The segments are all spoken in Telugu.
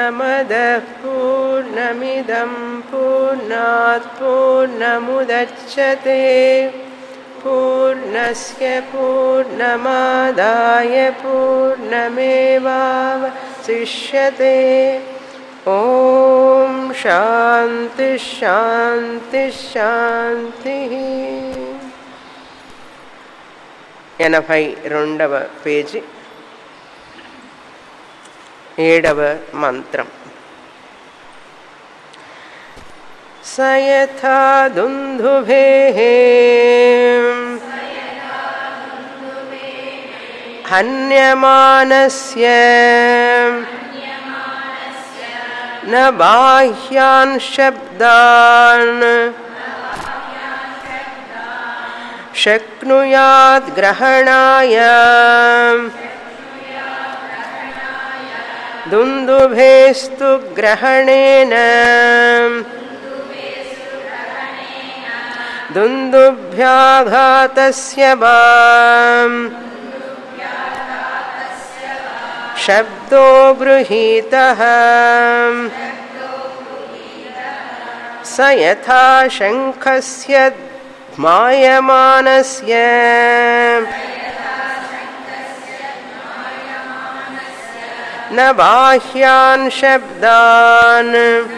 पूर्णमदः पूर्णमिदं पूर्णात् पूर्णमुदच्छते पूर्णस्य पूर्णमादाय पूर्णमेवावशिष्यते ॐ शान्तिः शान्तिः शान्तिः ఎనభై రెండవ పేజీ ఏడవ మంత్రం స యథా దుందుభేः హన్యమానస్య న బాహ్యాన్ శబ్దాన్ शक्नुयात् ग्रहणाय दुन्दुभेस्तु ग्रहणेन दुन्दुभ्याघातस्य वा शब्दो गृहीतः स यथा शङ्खस्य मायमानस्य न बाह्यान् शब्दान्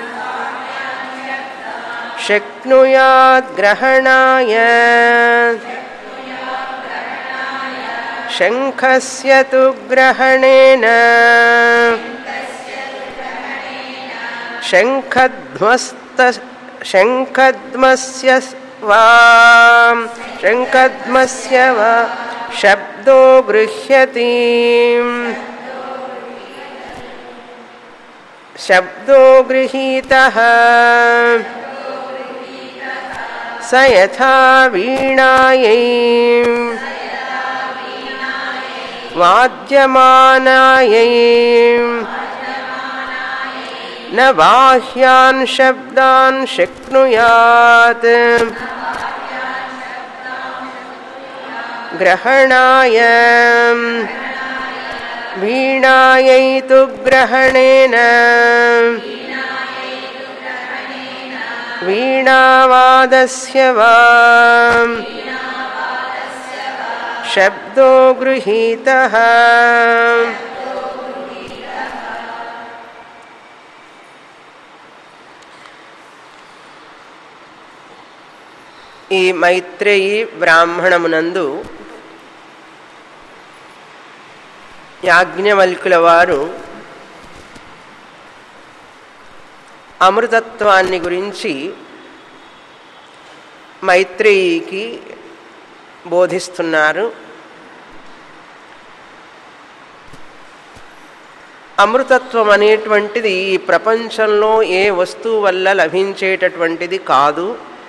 शक्नुयात् ग्रहणाय शङ्खस्य तु ग्रहणेन शङ्खध्वस्त शङ्खध्मस्य वा शङ्खद्मस्य वा शब्दो गृह्यति शब्दो गृहीतः स यथा वीणायै वाद्यमानायै न बाह्यान् शब्दान् शक्नुयात् ग्रहणाय वीणायै तु ग्रहणेन वीणावादस्य वा शब्दो गृहीतः ఈ మైత్రేయి బ్రాహ్మణమునందు యాజ్ఞవల్కుల వారు అమృతత్వాన్ని గురించి మైత్రేయికి బోధిస్తున్నారు అమృతత్వం అనేటువంటిది ఈ ప్రపంచంలో ఏ వస్తువు వల్ల లభించేటటువంటిది కాదు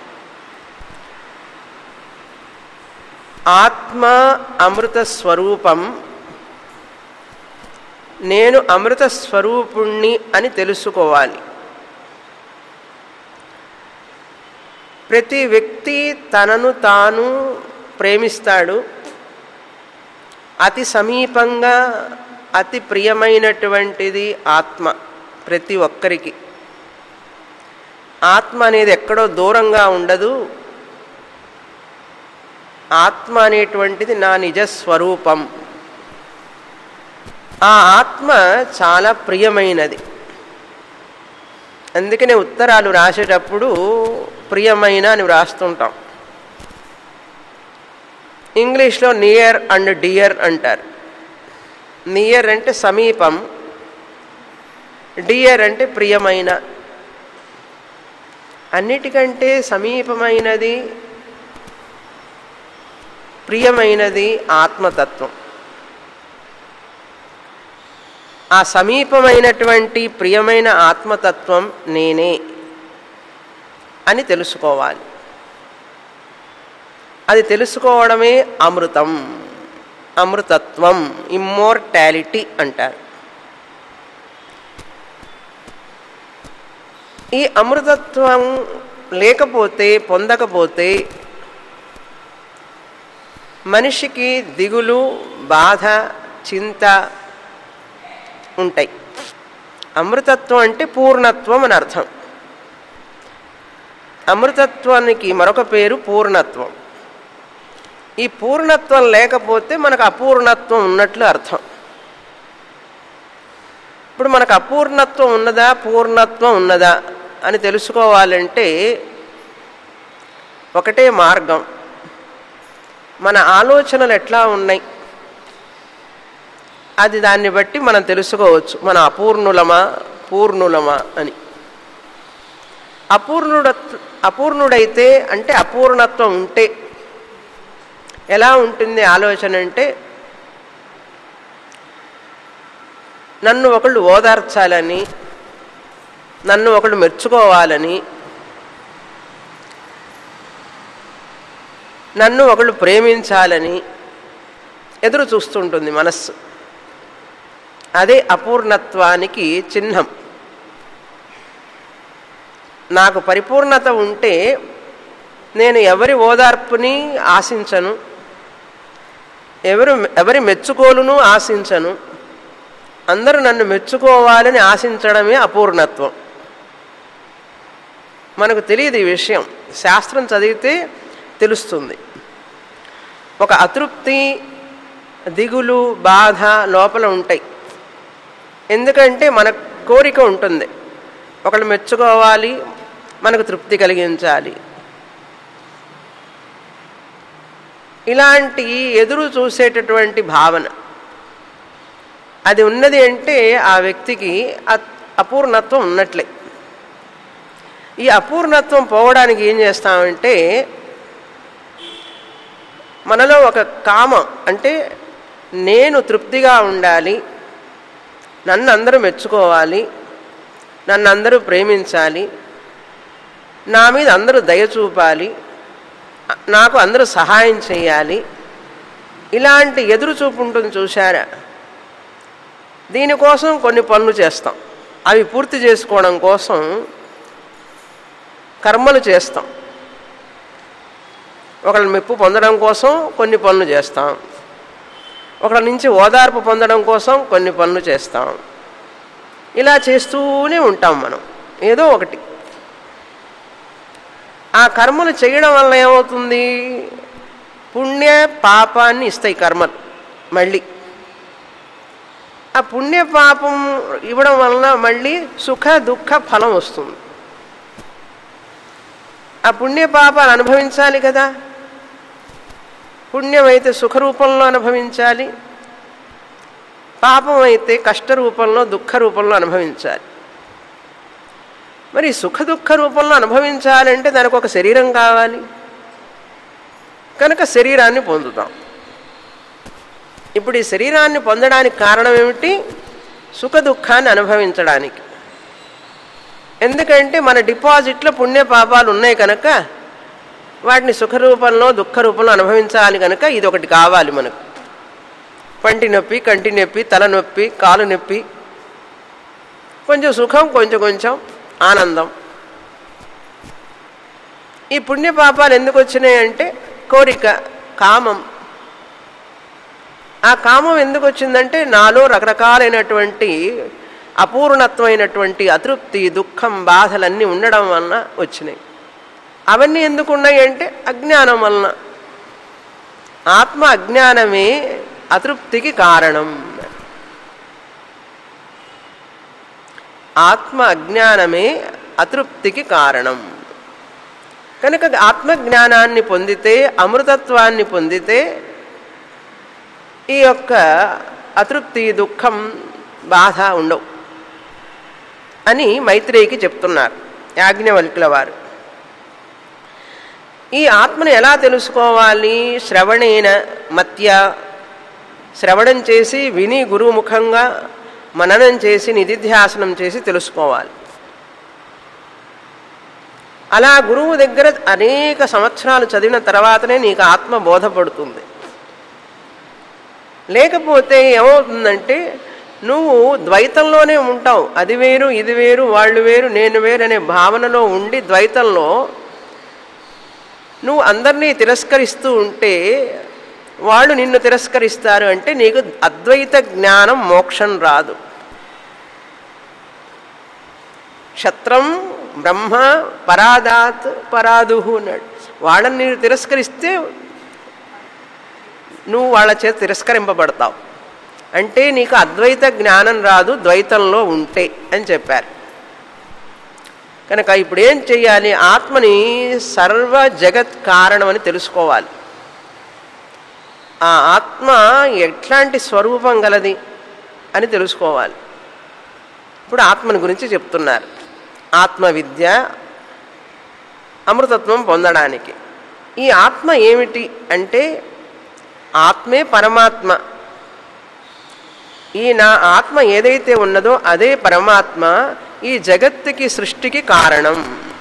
ఆత్మ అమృత స్వరూపం నేను అమృత స్వరూపుణ్ణి అని తెలుసుకోవాలి ప్రతి వ్యక్తి తనను తాను ప్రేమిస్తాడు అతి సమీపంగా అతి ప్రియమైనటువంటిది ఆత్మ ప్రతి ఒక్కరికి ఆత్మ అనేది ఎక్కడో దూరంగా ఉండదు ఆత్మ అనేటువంటిది నా నిజస్వరూపం ఆ ఆత్మ చాలా ప్రియమైనది అందుకనే ఉత్తరాలు రాసేటప్పుడు ప్రియమైన అని వ్రాస్తుంటాం ఇంగ్లీష్లో నియర్ అండ్ డియర్ అంటారు నియర్ అంటే సమీపం డియర్ అంటే ప్రియమైన అన్నిటికంటే సమీపమైనది ప్రియమైనది ఆత్మతత్వం ఆ సమీపమైనటువంటి ప్రియమైన ఆత్మతత్వం నేనే అని తెలుసుకోవాలి అది తెలుసుకోవడమే అమృతం అమృతత్వం ఇమ్మోర్టాలిటీ అంటారు ఈ అమృతత్వం లేకపోతే పొందకపోతే మనిషికి దిగులు బాధ చింత ఉంటాయి అమృతత్వం అంటే పూర్ణత్వం అని అర్థం అమృతత్వానికి మరొక పేరు పూర్ణత్వం ఈ పూర్ణత్వం లేకపోతే మనకు అపూర్ణత్వం ఉన్నట్లు అర్థం ఇప్పుడు మనకు అపూర్ణత్వం ఉన్నదా పూర్ణత్వం ఉన్నదా అని తెలుసుకోవాలంటే ఒకటే మార్గం మన ఆలోచనలు ఎట్లా ఉన్నాయి అది దాన్ని బట్టి మనం తెలుసుకోవచ్చు మన అపూర్ణులమా పూర్ణులమా అని అపూర్ణుడ అపూర్ణుడైతే అంటే అపూర్ణత్వం ఉంటే ఎలా ఉంటుంది ఆలోచన అంటే నన్ను ఒకళ్ళు ఓదార్చాలని నన్ను ఒకళ్ళు మెచ్చుకోవాలని నన్ను ఒకళ్ళు ప్రేమించాలని ఎదురు చూస్తుంటుంది మనస్సు అదే అపూర్ణత్వానికి చిహ్నం నాకు పరిపూర్ణత ఉంటే నేను ఎవరి ఓదార్పుని ఆశించను ఎవరు ఎవరి మెచ్చుకోలును ఆశించను అందరూ నన్ను మెచ్చుకోవాలని ఆశించడమే అపూర్ణత్వం మనకు తెలియదు ఈ విషయం శాస్త్రం చదివితే తెలుస్తుంది ఒక అతృప్తి దిగులు బాధ లోపల ఉంటాయి ఎందుకంటే మన కోరిక ఉంటుంది ఒకళ్ళు మెచ్చుకోవాలి మనకు తృప్తి కలిగించాలి ఇలాంటి ఎదురు చూసేటటువంటి భావన అది ఉన్నది అంటే ఆ వ్యక్తికి అపూర్ణత్వం ఉన్నట్లే ఈ అపూర్ణత్వం పోవడానికి ఏం చేస్తామంటే మనలో ఒక కామం అంటే నేను తృప్తిగా ఉండాలి నన్ను అందరూ మెచ్చుకోవాలి నన్ను అందరూ ప్రేమించాలి నా మీద అందరూ దయ చూపాలి నాకు అందరూ సహాయం చేయాలి ఇలాంటి ఎదురు చూపు ఉంటుంది చూశారా దీనికోసం కొన్ని పనులు చేస్తాం అవి పూర్తి చేసుకోవడం కోసం కర్మలు చేస్తాం ఒకళ్ళ మెప్పు పొందడం కోసం కొన్ని పనులు చేస్తాం ఒకళ్ళ నుంచి ఓదార్పు పొందడం కోసం కొన్ని పనులు చేస్తాం ఇలా చేస్తూనే ఉంటాం మనం ఏదో ఒకటి ఆ కర్మలు చేయడం వల్ల ఏమవుతుంది పుణ్య పాపాన్ని ఇస్తాయి కర్మలు మళ్ళీ ఆ పుణ్య పాపం ఇవ్వడం వలన మళ్ళీ సుఖ దుఃఖ ఫలం వస్తుంది ఆ పుణ్య పాపాలు అనుభవించాలి కదా పుణ్యం అయితే సుఖ రూపంలో అనుభవించాలి పాపం అయితే కష్ట రూపంలో దుఃఖ రూపంలో అనుభవించాలి మరి సుఖ దుఃఖ రూపంలో అనుభవించాలంటే దానికి ఒక శరీరం కావాలి కనుక శరీరాన్ని పొందుతాం ఇప్పుడు ఈ శరీరాన్ని పొందడానికి కారణం ఏమిటి సుఖ దుఃఖాన్ని అనుభవించడానికి ఎందుకంటే మన డిపాజిట్లో పుణ్య పాపాలు ఉన్నాయి కనుక వాటిని సుఖ రూపంలో దుఃఖ రూపంలో అనుభవించాలి కనుక ఇది ఒకటి కావాలి మనకు పంటి నొప్పి కంటి నొప్పి తల నొప్పి కాలు నొప్పి కొంచెం సుఖం కొంచెం కొంచెం ఆనందం ఈ పుణ్య పాపాలు ఎందుకు వచ్చినాయంటే కోరిక కామం ఆ కామం ఎందుకు వచ్చిందంటే నాలో రకరకాలైనటువంటి అపూర్ణత్వమైనటువంటి అతృప్తి దుఃఖం బాధలన్నీ ఉండడం వలన వచ్చినాయి అవన్నీ ఎందుకు ఉన్నాయి అంటే అజ్ఞానం వలన ఆత్మ అజ్ఞానమే అతృప్తికి కారణం ఆత్మ అజ్ఞానమే అతృప్తికి కారణం కనుక ఆత్మజ్ఞానాన్ని పొందితే అమృతత్వాన్ని పొందితే ఈ యొక్క అతృప్తి దుఃఖం బాధ ఉండవు అని మైత్రేయికి చెప్తున్నారు యాజ్ఞవల్కుల వారు ఈ ఆత్మను ఎలా తెలుసుకోవాలి శ్రవణేన మత్య శ్రవణం చేసి విని గురుముఖంగా మననం చేసి నిధిధ్యాసనం చేసి తెలుసుకోవాలి అలా గురువు దగ్గర అనేక సంవత్సరాలు చదివిన తర్వాతనే నీకు ఆత్మ బోధపడుతుంది లేకపోతే ఏమవుతుందంటే నువ్వు ద్వైతంలోనే ఉంటావు అది వేరు ఇది వేరు వాళ్ళు వేరు నేను వేరు అనే భావనలో ఉండి ద్వైతంలో నువ్వు అందరినీ తిరస్కరిస్తూ ఉంటే వాళ్ళు నిన్ను తిరస్కరిస్తారు అంటే నీకు అద్వైత జ్ఞానం మోక్షం రాదు క్షత్రం బ్రహ్మ పరాదాత్ పరాదుహు అన్నాడు వాళ్ళని నీవు తిరస్కరిస్తే నువ్వు వాళ్ళ చేత తిరస్కరింపబడతావు అంటే నీకు అద్వైత జ్ఞానం రాదు ద్వైతంలో ఉంటే అని చెప్పారు కనుక ఇప్పుడు ఏం చెయ్యాలి ఆత్మని సర్వ జగత్ కారణం అని తెలుసుకోవాలి ఆ ఆత్మ ఎట్లాంటి స్వరూపం గలది అని తెలుసుకోవాలి ఇప్పుడు ఆత్మని గురించి చెప్తున్నారు ఆత్మ విద్య అమృతత్వం పొందడానికి ఈ ఆత్మ ఏమిటి అంటే ఆత్మే పరమాత్మ ఈ నా ఆత్మ ఏదైతే ఉన్నదో అదే పరమాత్మ ఈ జగత్తుకి సృష్టికి కారణం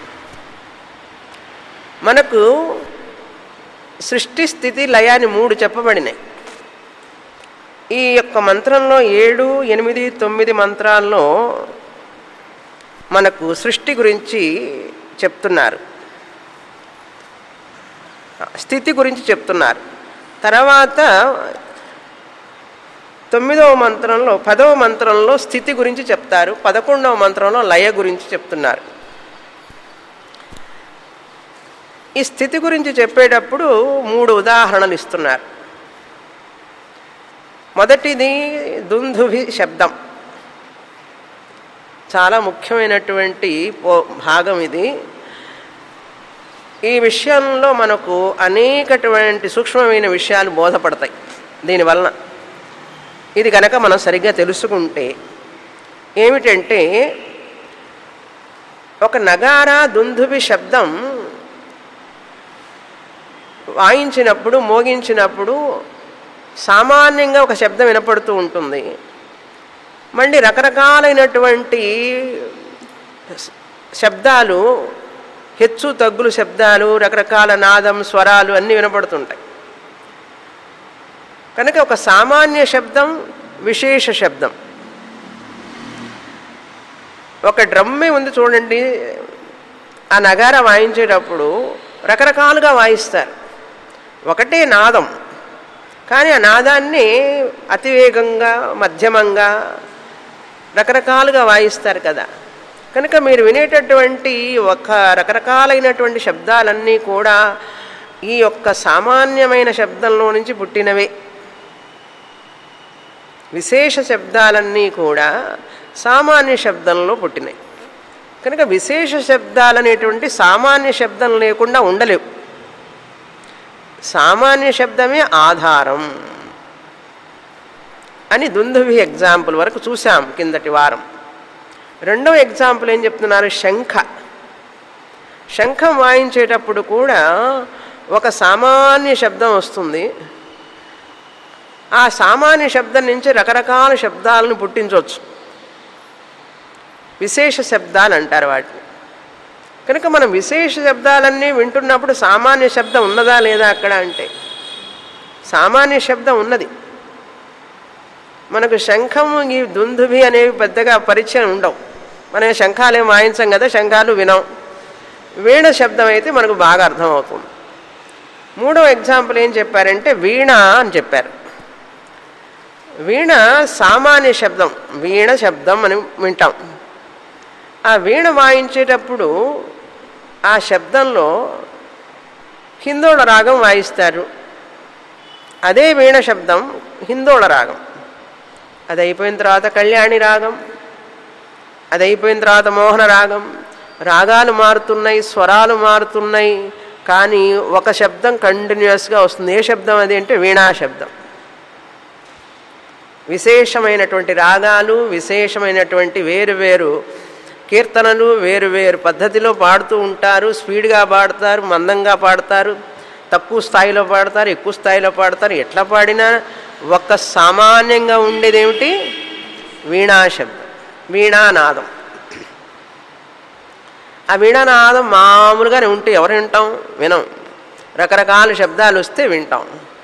మనకు సృష్టి స్థితి లయాన్ని మూడు చెప్పబడినాయి ఈ యొక్క మంత్రంలో ఏడు ఎనిమిది తొమ్మిది మంత్రాల్లో మనకు సృష్టి గురించి చెప్తున్నారు స్థితి గురించి చెప్తున్నారు తర్వాత తొమ్మిదవ మంత్రంలో పదవ మంత్రంలో స్థితి గురించి చెప్తారు పదకొండవ మంత్రంలో లయ గురించి చెప్తున్నారు ఈ స్థితి గురించి చెప్పేటప్పుడు మూడు ఉదాహరణలు ఇస్తున్నారు మొదటిది దుందుభి శబ్దం చాలా ముఖ్యమైనటువంటి భాగం ఇది ఈ విషయంలో మనకు అనేకటువంటి సూక్ష్మమైన విషయాలు బోధపడతాయి దీనివలన ఇది కనుక మనం సరిగ్గా తెలుసుకుంటే ఏమిటంటే ఒక నగారా దుందుబి శబ్దం వాయించినప్పుడు మోగించినప్పుడు సామాన్యంగా ఒక శబ్దం వినపడుతూ ఉంటుంది మళ్ళీ రకరకాలైనటువంటి శబ్దాలు హెచ్చు తగ్గులు శబ్దాలు రకరకాల నాదం స్వరాలు అన్నీ వినపడుతుంటాయి కనుక ఒక సామాన్య శబ్దం విశేష శబ్దం ఒక డ్రమ్మే ఉంది చూడండి ఆ నగార వాయించేటప్పుడు రకరకాలుగా వాయిస్తారు ఒకటే నాదం కానీ ఆ నాదాన్ని అతివేగంగా మధ్యమంగా రకరకాలుగా వాయిస్తారు కదా కనుక మీరు వినేటటువంటి ఒక రకరకాలైనటువంటి శబ్దాలన్నీ కూడా ఈ యొక్క సామాన్యమైన శబ్దంలో నుంచి పుట్టినవే విశేష శబ్దాలన్నీ కూడా సామాన్య శబ్దంలో పుట్టినాయి కనుక విశేష శబ్దాలనేటువంటి సామాన్య శబ్దం లేకుండా ఉండలేవు సామాన్య శబ్దమే ఆధారం అని దుందువి ఎగ్జాంపుల్ వరకు చూసాం కిందటి వారం రెండవ ఎగ్జాంపుల్ ఏం చెప్తున్నారు శంఖ శంఖం వాయించేటప్పుడు కూడా ఒక సామాన్య శబ్దం వస్తుంది ఆ సామాన్య శబ్దం నుంచి రకరకాల శబ్దాలను పుట్టించవచ్చు విశేష శబ్దాలు అంటారు వాటిని కనుక మనం విశేష శబ్దాలన్నీ వింటున్నప్పుడు సామాన్య శబ్దం ఉన్నదా లేదా అక్కడ అంటే సామాన్య శబ్దం ఉన్నది మనకు శంఖము ఈ దుందుభి అనేవి పెద్దగా పరిచయం ఉండవు మనం శంఖాలేం వాయించం కదా శంఖాలు వినం వీణ శబ్దం అయితే మనకు బాగా అర్థమవుతుంది మూడవ ఎగ్జాంపుల్ ఏం చెప్పారంటే వీణ అని చెప్పారు వీణ సామాన్య శబ్దం వీణ శబ్దం అని వింటాం ఆ వీణ వాయించేటప్పుడు ఆ శబ్దంలో హిందోళ రాగం వాయిస్తారు అదే వీణ శబ్దం హిందోళ రాగం అది అయిపోయిన తర్వాత కళ్యాణి రాగం అది అయిపోయిన తర్వాత మోహన రాగం రాగాలు మారుతున్నాయి స్వరాలు మారుతున్నాయి కానీ ఒక శబ్దం కంటిన్యూస్గా వస్తుంది ఏ శబ్దం అది అంటే వీణా శబ్దం విశేషమైనటువంటి రాగాలు విశేషమైనటువంటి వేరు వేరు కీర్తనలు వేరు వేరు పద్ధతిలో పాడుతూ ఉంటారు స్పీడ్గా పాడతారు మందంగా పాడతారు తక్కువ స్థాయిలో పాడతారు ఎక్కువ స్థాయిలో పాడతారు ఎట్లా పాడినా ఒక్క సామాన్యంగా ఉండేదేమిటి వీణా శబ్దం వీణానాదం ఆ వీణానాదం మామూలుగానే ఉంటే ఎవరు వింటాం వినం రకరకాల శబ్దాలు వస్తే వింటాం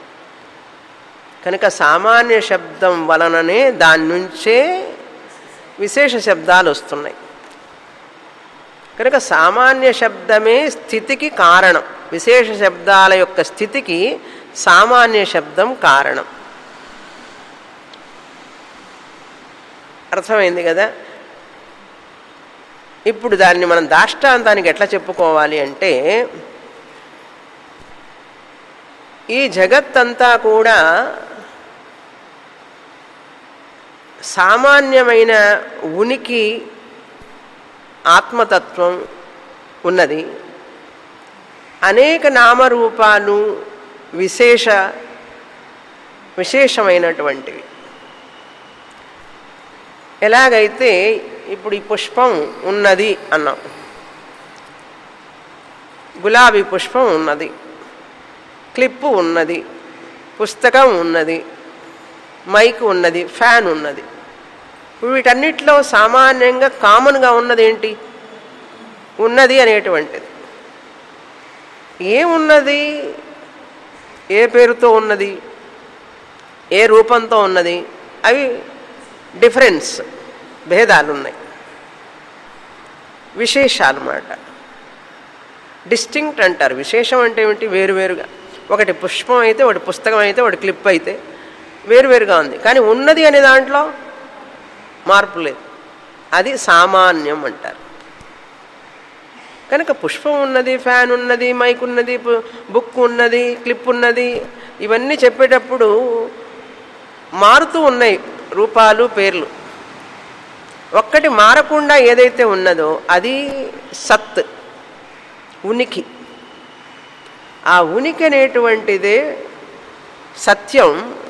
కనుక సామాన్య శబ్దం వలననే దాని నుంచే విశేష శబ్దాలు వస్తున్నాయి కనుక సామాన్య శబ్దమే స్థితికి కారణం విశేష శబ్దాల యొక్క స్థితికి సామాన్య శబ్దం కారణం అర్థమైంది కదా ఇప్పుడు దాన్ని మనం దాష్టాంతానికి ఎట్లా చెప్పుకోవాలి అంటే ఈ జగత్తంతా కూడా సామాన్యమైన ఉనికి ఆత్మతత్వం ఉన్నది అనేక నామరూపాలు విశేష విశేషమైనటువంటివి ఎలాగైతే ఇప్పుడు ఈ పుష్పం ఉన్నది అన్నాం గులాబీ పుష్పం ఉన్నది క్లిప్పు ఉన్నది పుస్తకం ఉన్నది మైక్ ఉన్నది ఫ్యాన్ ఉన్నది వీటన్నిటిలో సామాన్యంగా కామన్గా ఉన్నది ఏంటి ఉన్నది అనేటువంటిది ఏమున్నది ఏ పేరుతో ఉన్నది ఏ రూపంతో ఉన్నది అవి డిఫరెన్స్ భేదాలు ఉన్నాయి విశేషాలు అన్నమాట డిస్టింక్ట్ అంటారు విశేషం అంటే ఏమిటి వేరువేరుగా ఒకటి పుష్పం అయితే ఒకటి పుస్తకం అయితే ఒకటి క్లిప్ అయితే వేరువేరుగా ఉంది కానీ ఉన్నది అనే దాంట్లో మార్పు లేదు అది సామాన్యం అంటారు కనుక పుష్పం ఉన్నది ఫ్యాన్ ఉన్నది మైక్ ఉన్నది పు- బుక్ ఉన్నది క్లిప్ ఉన్నది ఇవన్నీ చెప్పేటప్పుడు మారుతూ ఉన్నాయి రూపాలు పేర్లు ఒక్కటి మారకుండా ఏదైతే ఉన్నదో అది సత్ ఉనికి ఆ ఉనికి అనేటువంటిదే సత్యం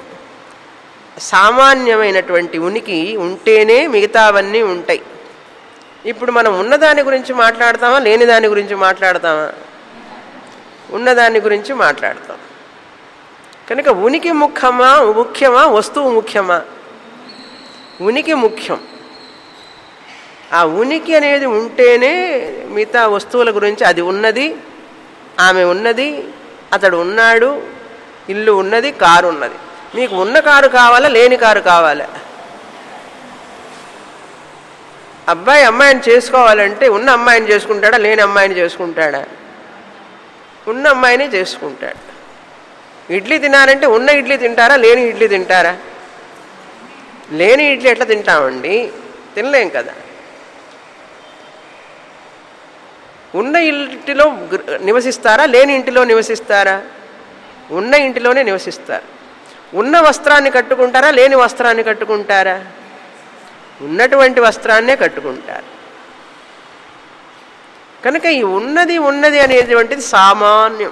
సామాన్యమైనటువంటి ఉనికి ఉంటేనే మిగతావన్నీ ఉంటాయి ఇప్పుడు మనం ఉన్నదాని గురించి మాట్లాడతామా లేని దాని గురించి మాట్లాడతామా ఉన్నదాని గురించి మాట్లాడతాం కనుక ఉనికి ముఖ్యమా ముఖ్యమా వస్తువు ముఖ్యమా ఉనికి ముఖ్యం ఆ ఉనికి అనేది ఉంటేనే మిగతా వస్తువుల గురించి అది ఉన్నది ఆమె ఉన్నది అతడు ఉన్నాడు ఇల్లు ఉన్నది కారు ఉన్నది మీకు ఉన్న కారు కావాలా లేని కారు కావాలా అబ్బాయి అమ్మాయిని చేసుకోవాలంటే ఉన్న అమ్మాయిని చేసుకుంటాడా లేని అమ్మాయిని చేసుకుంటాడా ఉన్న అమ్మాయిని చేసుకుంటాడు ఇడ్లీ తినాలంటే ఉన్న ఇడ్లీ తింటారా లేని ఇడ్లీ తింటారా లేని ఇడ్లీ ఎట్లా తింటామండి తినలేం కదా ఉన్న ఇంటిలో గృ- నివసిస్తారా లేని ఇంటిలో నివసిస్తారా ఉన్న ఇంటిలోనే నివసిస్తారు ఉన్న వస్త్రాన్ని కట్టుకుంటారా లేని వస్త్రాన్ని కట్టుకుంటారా ఉన్నటువంటి వస్త్రాన్నే కట్టుకుంటారు కనుక ఈ ఉన్నది ఉన్నది అనేటువంటిది సామాన్యం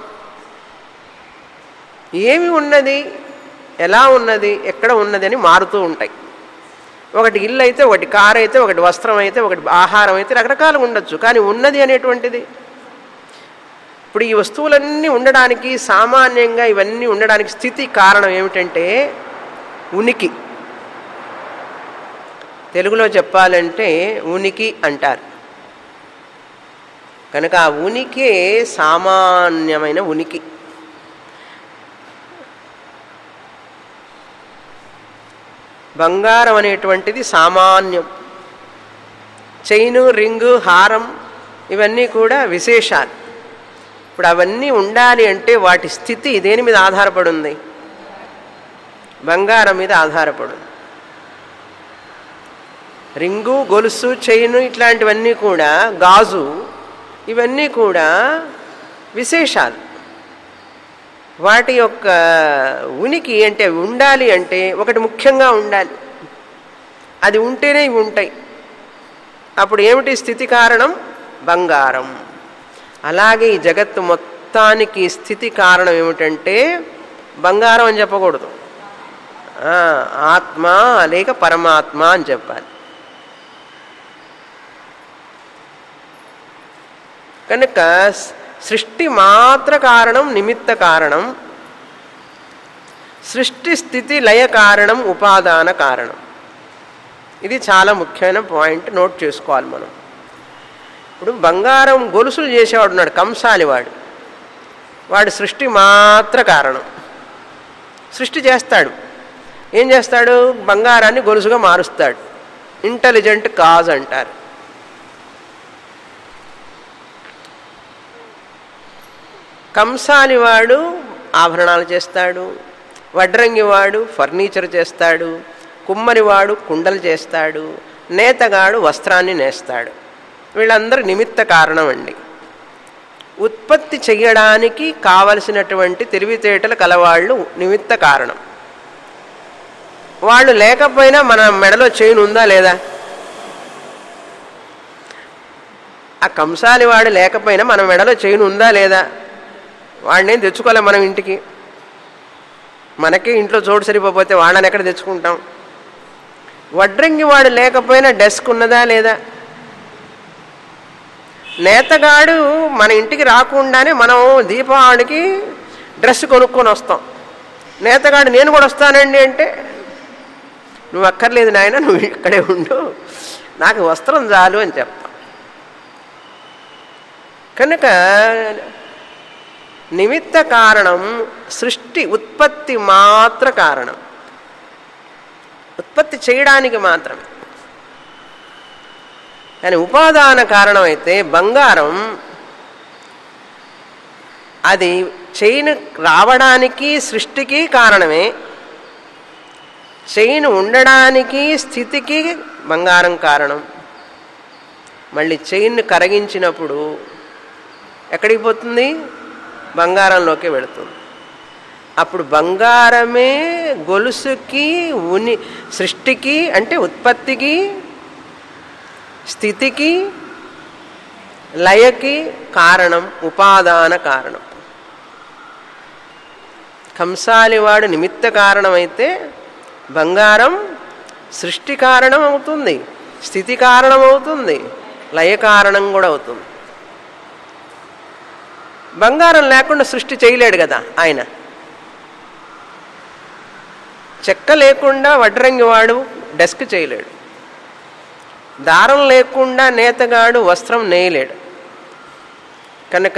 ఏమి ఉన్నది ఎలా ఉన్నది ఎక్కడ ఉన్నది అని మారుతూ ఉంటాయి ఒకటి ఇల్లు అయితే ఒకటి కారు అయితే ఒకటి వస్త్రం అయితే ఒకటి ఆహారం అయితే రకరకాలుగా ఉండొచ్చు కానీ ఉన్నది అనేటువంటిది ఇప్పుడు ఈ వస్తువులన్నీ ఉండడానికి సామాన్యంగా ఇవన్నీ ఉండడానికి స్థితి కారణం ఏమిటంటే ఉనికి తెలుగులో చెప్పాలంటే ఉనికి అంటారు కనుక ఆ ఉనికే సామాన్యమైన ఉనికి బంగారం అనేటువంటిది సామాన్యం చైను రింగు హారం ఇవన్నీ కూడా విశేషాలు ఇప్పుడు అవన్నీ ఉండాలి అంటే వాటి స్థితి దేని మీద ఆధారపడి ఉంది బంగారం మీద ఆధారపడింది రింగు గొలుసు చైను ఇట్లాంటివన్నీ కూడా గాజు ఇవన్నీ కూడా విశేషాలు వాటి యొక్క ఉనికి అంటే ఉండాలి అంటే ఒకటి ముఖ్యంగా ఉండాలి అది ఉంటేనే ఇవి ఉంటాయి అప్పుడు ఏమిటి స్థితి కారణం బంగారం అలాగే ఈ జగత్తు మొత్తానికి స్థితి కారణం ఏమిటంటే బంగారం అని చెప్పకూడదు ఆ, ఆత్మ లేక పరమాత్మ అని చెప్పాలి కనుక సృష్టి మాత్ర కారణం నిమిత్త కారణం సృష్టి స్థితి లయ కారణం ఉపాదాన కారణం ఇది చాలా ముఖ్యమైన పాయింట్ నోట్ చేసుకోవాలి మనం ఇప్పుడు బంగారం గొలుసులు చేసేవాడు ఉన్నాడు కంసాలి వాడు వాడు సృష్టి మాత్ర కారణం సృష్టి చేస్తాడు ఏం చేస్తాడు బంగారాన్ని గొలుసుగా మారుస్తాడు ఇంటెలిజెంట్ కాజ్ అంటారు కంసాలివాడు ఆభరణాలు చేస్తాడు వడ్రంగివాడు ఫర్నిచర్ చేస్తాడు కుమ్మరివాడు కుండలు చేస్తాడు నేతగాడు వస్త్రాన్ని నేస్తాడు వీళ్ళందరూ నిమిత్త కారణం అండి ఉత్పత్తి చెయ్యడానికి కావలసినటువంటి తెలివితేటలు కలవాళ్ళు నిమిత్త కారణం వాళ్ళు లేకపోయినా మన మెడలో చైన్ ఉందా లేదా ఆ కంసాలి వాడు లేకపోయినా మన మెడలో చైన్ ఉందా లేదా వాడినేం తెచ్చుకోలే మనం ఇంటికి మనకే ఇంట్లో చోటు సరిపోతే వాళ్ళని ఎక్కడ తెచ్చుకుంటాం వడ్రంగి వాడు లేకపోయినా డెస్క్ ఉన్నదా లేదా నేతగాడు మన ఇంటికి రాకుండానే మనం దీపావళికి డ్రెస్ కొనుక్కొని వస్తాం నేతగాడు నేను కూడా వస్తానండి అంటే నువ్వు అక్కర్లేదు నాయన నువ్వు ఇక్కడే ఉండు నాకు వస్త్రం చాలు అని చెప్తాం కనుక నిమిత్త కారణం సృష్టి ఉత్పత్తి మాత్ర కారణం ఉత్పత్తి చేయడానికి మాత్రమే కానీ ఉపాదాన కారణం అయితే బంగారం అది చైన్ రావడానికి సృష్టికి కారణమే చైన్ ఉండడానికి స్థితికి బంగారం కారణం మళ్ళీ చైన్ కరగించినప్పుడు ఎక్కడికి పోతుంది బంగారంలోకి వెళుతుంది అప్పుడు బంగారమే గొలుసుకి ఉని సృష్టికి అంటే ఉత్పత్తికి స్థితికి లయకి కారణం ఉపాదాన కారణం కంసాలివాడు నిమిత్త కారణమైతే బంగారం సృష్టి కారణం అవుతుంది స్థితి కారణం అవుతుంది లయ కారణం కూడా అవుతుంది బంగారం లేకుండా సృష్టి చేయలేడు కదా ఆయన చెక్క లేకుండా వడ్రంగి వాడు డెస్క్ చేయలేడు దారం లేకుండా నేతగాడు వస్త్రం నేయలేడు కనుక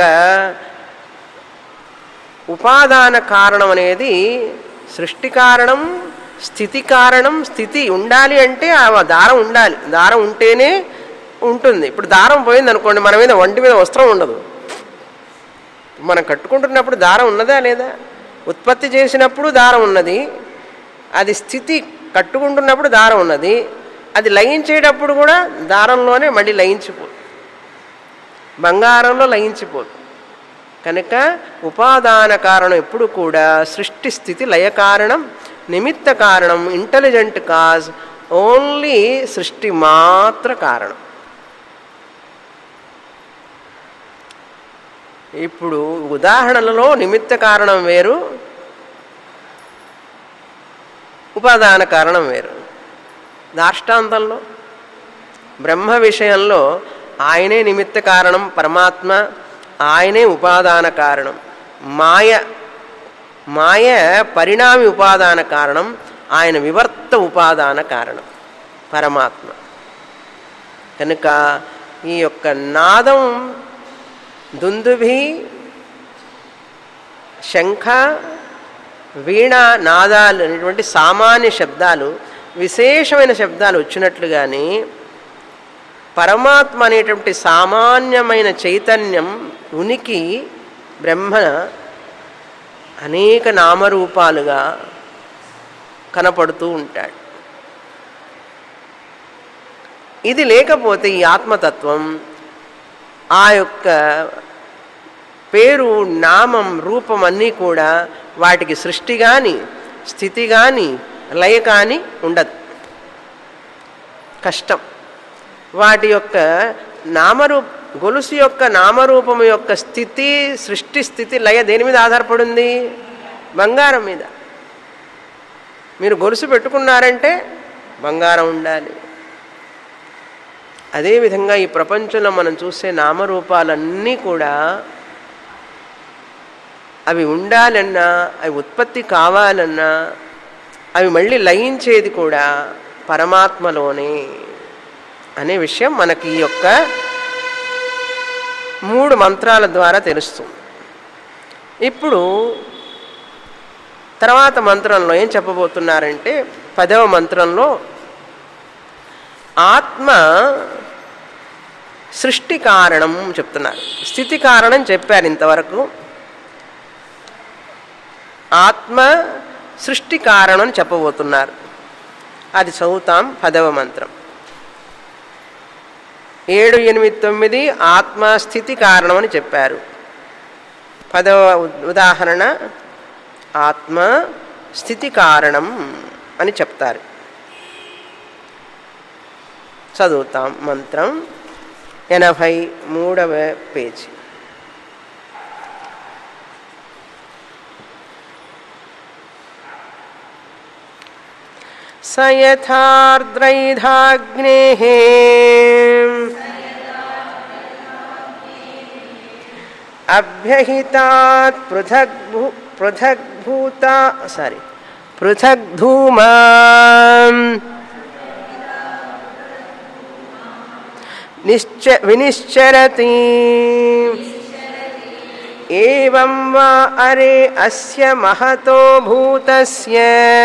ఉపాదాన కారణం అనేది సృష్టి కారణం స్థితి కారణం స్థితి ఉండాలి అంటే ఆ దారం ఉండాలి దారం ఉంటేనే ఉంటుంది ఇప్పుడు దారం పోయింది అనుకోండి మన మీద ఒంటి మీద వస్త్రం ఉండదు మనం కట్టుకుంటున్నప్పుడు దారం ఉన్నదా లేదా ఉత్పత్తి చేసినప్పుడు దారం ఉన్నది అది స్థితి కట్టుకుంటున్నప్పుడు దారం ఉన్నది అది లయించేటప్పుడు కూడా దారంలోనే మళ్ళీ లయించిపోదు బంగారంలో లయించిపోదు కనుక ఉపాదాన కారణం ఎప్పుడు కూడా సృష్టి స్థితి లయ కారణం నిమిత్త కారణం ఇంటెలిజెంట్ కాజ్ ఓన్లీ సృష్టి మాత్ర కారణం ఇప్పుడు ఉదాహరణలలో నిమిత్త కారణం వేరు ఉపాదాన కారణం వేరు దాష్టాంతంలో బ్రహ్మ విషయంలో ఆయనే నిమిత్త కారణం పరమాత్మ ఆయనే ఉపాదాన కారణం మాయ మాయ పరిణామి ఉపాదాన కారణం ఆయన వివర్త ఉపాదాన కారణం పరమాత్మ కనుక ఈ యొక్క నాదం దుందుభి శంఖ వీణ నాదాలు అనేటువంటి సామాన్య శబ్దాలు విశేషమైన శబ్దాలు వచ్చినట్లుగానే పరమాత్మ అనేటువంటి సామాన్యమైన చైతన్యం ఉనికి బ్రహ్మ అనేక నామరూపాలుగా కనపడుతూ ఉంటాడు ఇది లేకపోతే ఈ ఆత్మతత్వం ఆ యొక్క పేరు నామం రూపం అన్నీ కూడా వాటికి సృష్టి కానీ స్థితి కానీ లయ కానీ ఉండదు కష్టం వాటి యొక్క నామరూ గొలుసు యొక్క నామరూపం యొక్క స్థితి సృష్టి స్థితి లయ దేని మీద ఆధారపడింది బంగారం మీద మీరు గొలుసు పెట్టుకున్నారంటే బంగారం ఉండాలి అదేవిధంగా ఈ ప్రపంచంలో మనం చూసే నామరూపాలన్నీ కూడా అవి ఉండాలన్నా అవి ఉత్పత్తి కావాలన్నా అవి మళ్ళీ లయించేది కూడా పరమాత్మలోనే అనే విషయం మనకి ఈ యొక్క మూడు మంత్రాల ద్వారా తెలుస్తుంది ఇప్పుడు తర్వాత మంత్రంలో ఏం చెప్పబోతున్నారంటే పదవ మంత్రంలో ఆత్మ సృష్టి కారణం చెప్తున్నారు స్థితి కారణం చెప్పారు ఇంతవరకు ఆత్మ సృష్టి కారణం చెప్పబోతున్నారు అది చదువుతాం పదవ మంత్రం ఏడు ఎనిమిది తొమ్మిది ఆత్మస్థితి కారణం అని చెప్పారు పదవ ఉదాహరణ ఆత్మ స్థితి కారణం అని చెప్తారు చదువుతాం మంత్రం ఎనభై మూడవ పేజీ स यथार्द्रैधाग्नेः अभ्यहितात् पृथग्भू पृथग्भूता सारी पृथग्धूमा निश्च विनिश्चरति एवं वा अरे अस्य महतो भूतस्य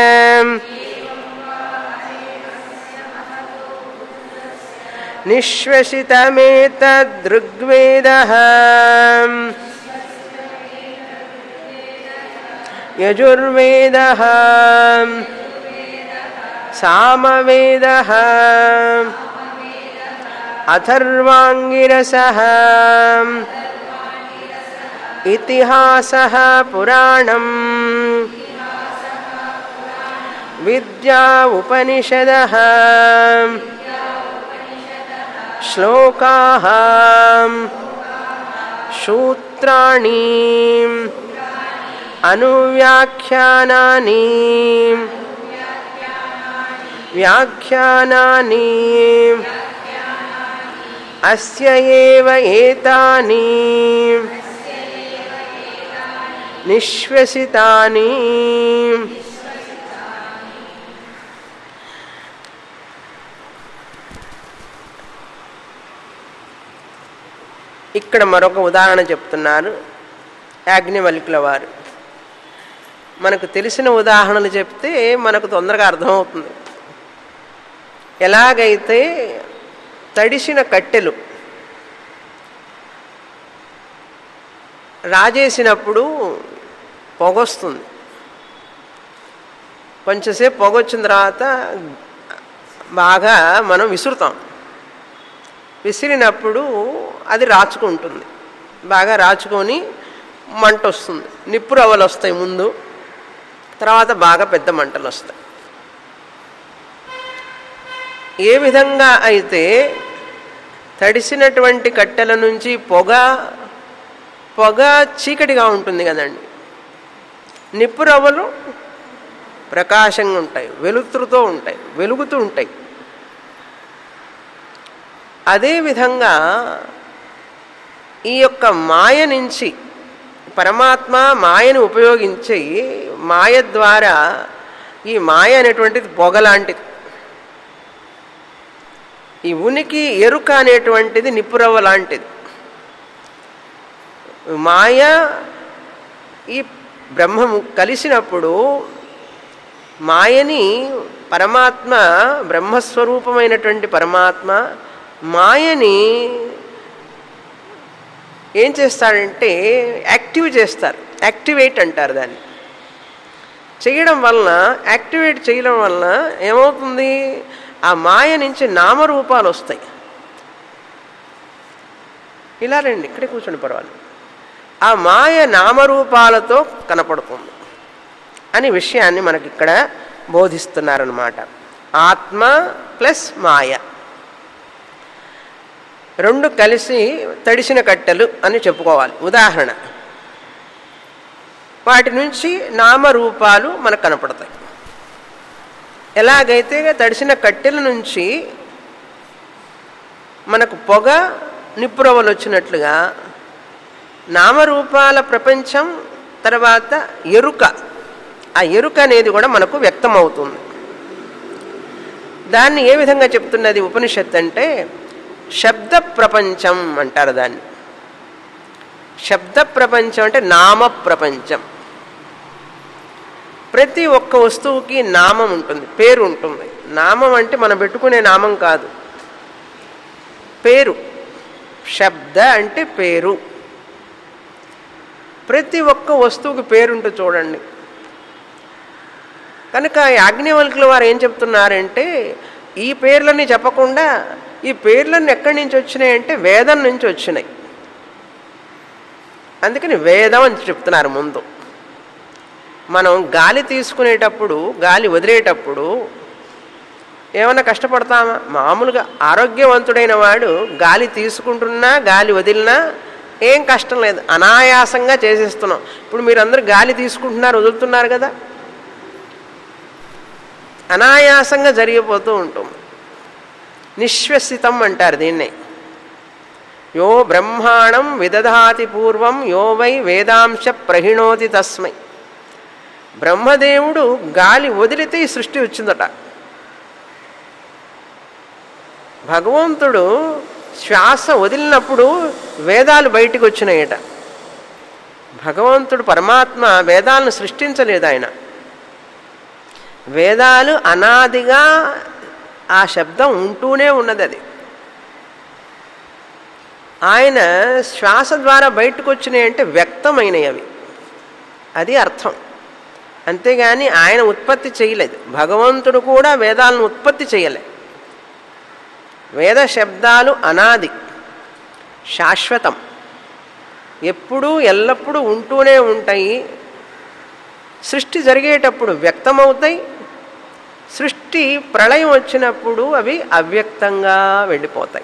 निःश्वसितमेतदृग्वेदः यजुर्वेदः सामवेदः अथर्वाङ्गिरसः इतिहासः पुराणम् विद्या उपनिषदः श्लोकाः सूत्राणि अनुव्याख्यानानि व्याख्यानानि अस्य एव एतानि निःश्वसितानि ఇక్కడ మరొక ఉదాహరణ చెప్తున్నారు యాజ్ఞవల్కుల వారు మనకు తెలిసిన ఉదాహరణలు చెప్తే మనకు తొందరగా అర్థమవుతుంది ఎలాగైతే తడిసిన కట్టెలు రాజేసినప్పుడు పొగొస్తుంది కొంచెంసేపు పొగొచ్చిన తర్వాత బాగా మనం విసురుతాం విసిరినప్పుడు అది రాచుకుంటుంది బాగా రాచుకొని మంట వస్తుంది నిప్పు రవ్వలు వస్తాయి ముందు తర్వాత బాగా పెద్ద మంటలు వస్తాయి ఏ విధంగా అయితే తడిసినటువంటి కట్టెల నుంచి పొగ పొగ చీకటిగా ఉంటుంది కదండి నిప్పు రవ్వలు ప్రకాశంగా ఉంటాయి వెలుతురుతో ఉంటాయి వెలుగుతూ ఉంటాయి అదేవిధంగా ఈ యొక్క మాయ నుంచి పరమాత్మ మాయను ఉపయోగించి మాయ ద్వారా ఈ మాయ అనేటువంటిది పొగ లాంటిది ఈ ఉనికి ఎరుక అనేటువంటిది నిప్పురవ్వ లాంటిది మాయ ఈ బ్రహ్మము కలిసినప్పుడు మాయని పరమాత్మ బ్రహ్మస్వరూపమైనటువంటి పరమాత్మ మాయని ఏం చేస్తాడంటే యాక్టివ్ చేస్తారు యాక్టివేట్ అంటారు దాన్ని చేయడం వలన యాక్టివేట్ చేయడం వలన ఏమవుతుంది ఆ మాయ నుంచి నామరూపాలు వస్తాయి ఇలా రండి ఇక్కడే కూర్చోండి పర్వాలేదు ఆ మాయ నామరూపాలతో కనపడుతుంది అని విషయాన్ని మనకి ఇక్కడ బోధిస్తున్నారనమాట ఆత్మ ప్లస్ మాయ రెండు కలిసి తడిసిన కట్టెలు అని చెప్పుకోవాలి ఉదాహరణ వాటి నుంచి నామరూపాలు మనకు కనపడతాయి ఎలాగైతే తడిసిన కట్టెల నుంచి మనకు పొగ నిప్పురవ్వలు వచ్చినట్లుగా నామరూపాల ప్రపంచం తర్వాత ఎరుక ఆ ఎరుక అనేది కూడా మనకు వ్యక్తమవుతుంది దాన్ని ఏ విధంగా చెప్తున్నది ఉపనిషత్తు అంటే శబ్ద ప్రపంచం అంటారు దాన్ని శబ్ద ప్రపంచం అంటే నామ ప్రపంచం ప్రతి ఒక్క వస్తువుకి నామం ఉంటుంది పేరు ఉంటుంది నామం అంటే మనం పెట్టుకునే నామం కాదు పేరు శబ్ద అంటే పేరు ప్రతి ఒక్క వస్తువుకి పేరుంటుంది చూడండి కనుక యాజ్ఞవల్కుల వారు ఏం చెప్తున్నారంటే ఈ పేర్లని చెప్పకుండా ఈ పేర్లన్నీ ఎక్కడి నుంచి వచ్చినాయి అంటే వేదం నుంచి వచ్చినాయి అందుకని వేదం అని చెప్తున్నారు ముందు మనం గాలి తీసుకునేటప్పుడు గాలి వదిలేటప్పుడు ఏమైనా కష్టపడతామా మామూలుగా ఆరోగ్యవంతుడైన వాడు గాలి తీసుకుంటున్నా గాలి వదిలినా ఏం కష్టం లేదు అనాయాసంగా చేసేస్తున్నాం ఇప్పుడు మీరందరూ గాలి తీసుకుంటున్నారు వదులుతున్నారు కదా అనాయాసంగా జరిగిపోతూ ఉంటుంది నిశ్వసితం అంటారు దీన్నే యో బ్రహ్మాణం విదధాతి పూర్వం యో వై వేదాంశ ప్రహిణోతి తస్మై బ్రహ్మదేవుడు గాలి వదిలితే ఈ సృష్టి వచ్చిందట భగవంతుడు శ్వాస వదిలినప్పుడు వేదాలు బయటికి వచ్చినాయట భగవంతుడు పరమాత్మ వేదాలను సృష్టించలేదు ఆయన వేదాలు అనాదిగా ఆ శబ్దం ఉంటూనే ఉన్నది అది ఆయన శ్వాస ద్వారా బయటకు వచ్చినాయి అంటే వ్యక్తమైనవి అవి అది అర్థం అంతేగాని ఆయన ఉత్పత్తి చేయలేదు భగవంతుడు కూడా వేదాలను ఉత్పత్తి చేయలే వేద శబ్దాలు అనాది శాశ్వతం ఎప్పుడూ ఎల్లప్పుడూ ఉంటూనే ఉంటాయి సృష్టి జరిగేటప్పుడు వ్యక్తమవుతాయి సృష్టి ప్రళయం వచ్చినప్పుడు అవి అవ్యక్తంగా వెళ్ళిపోతాయి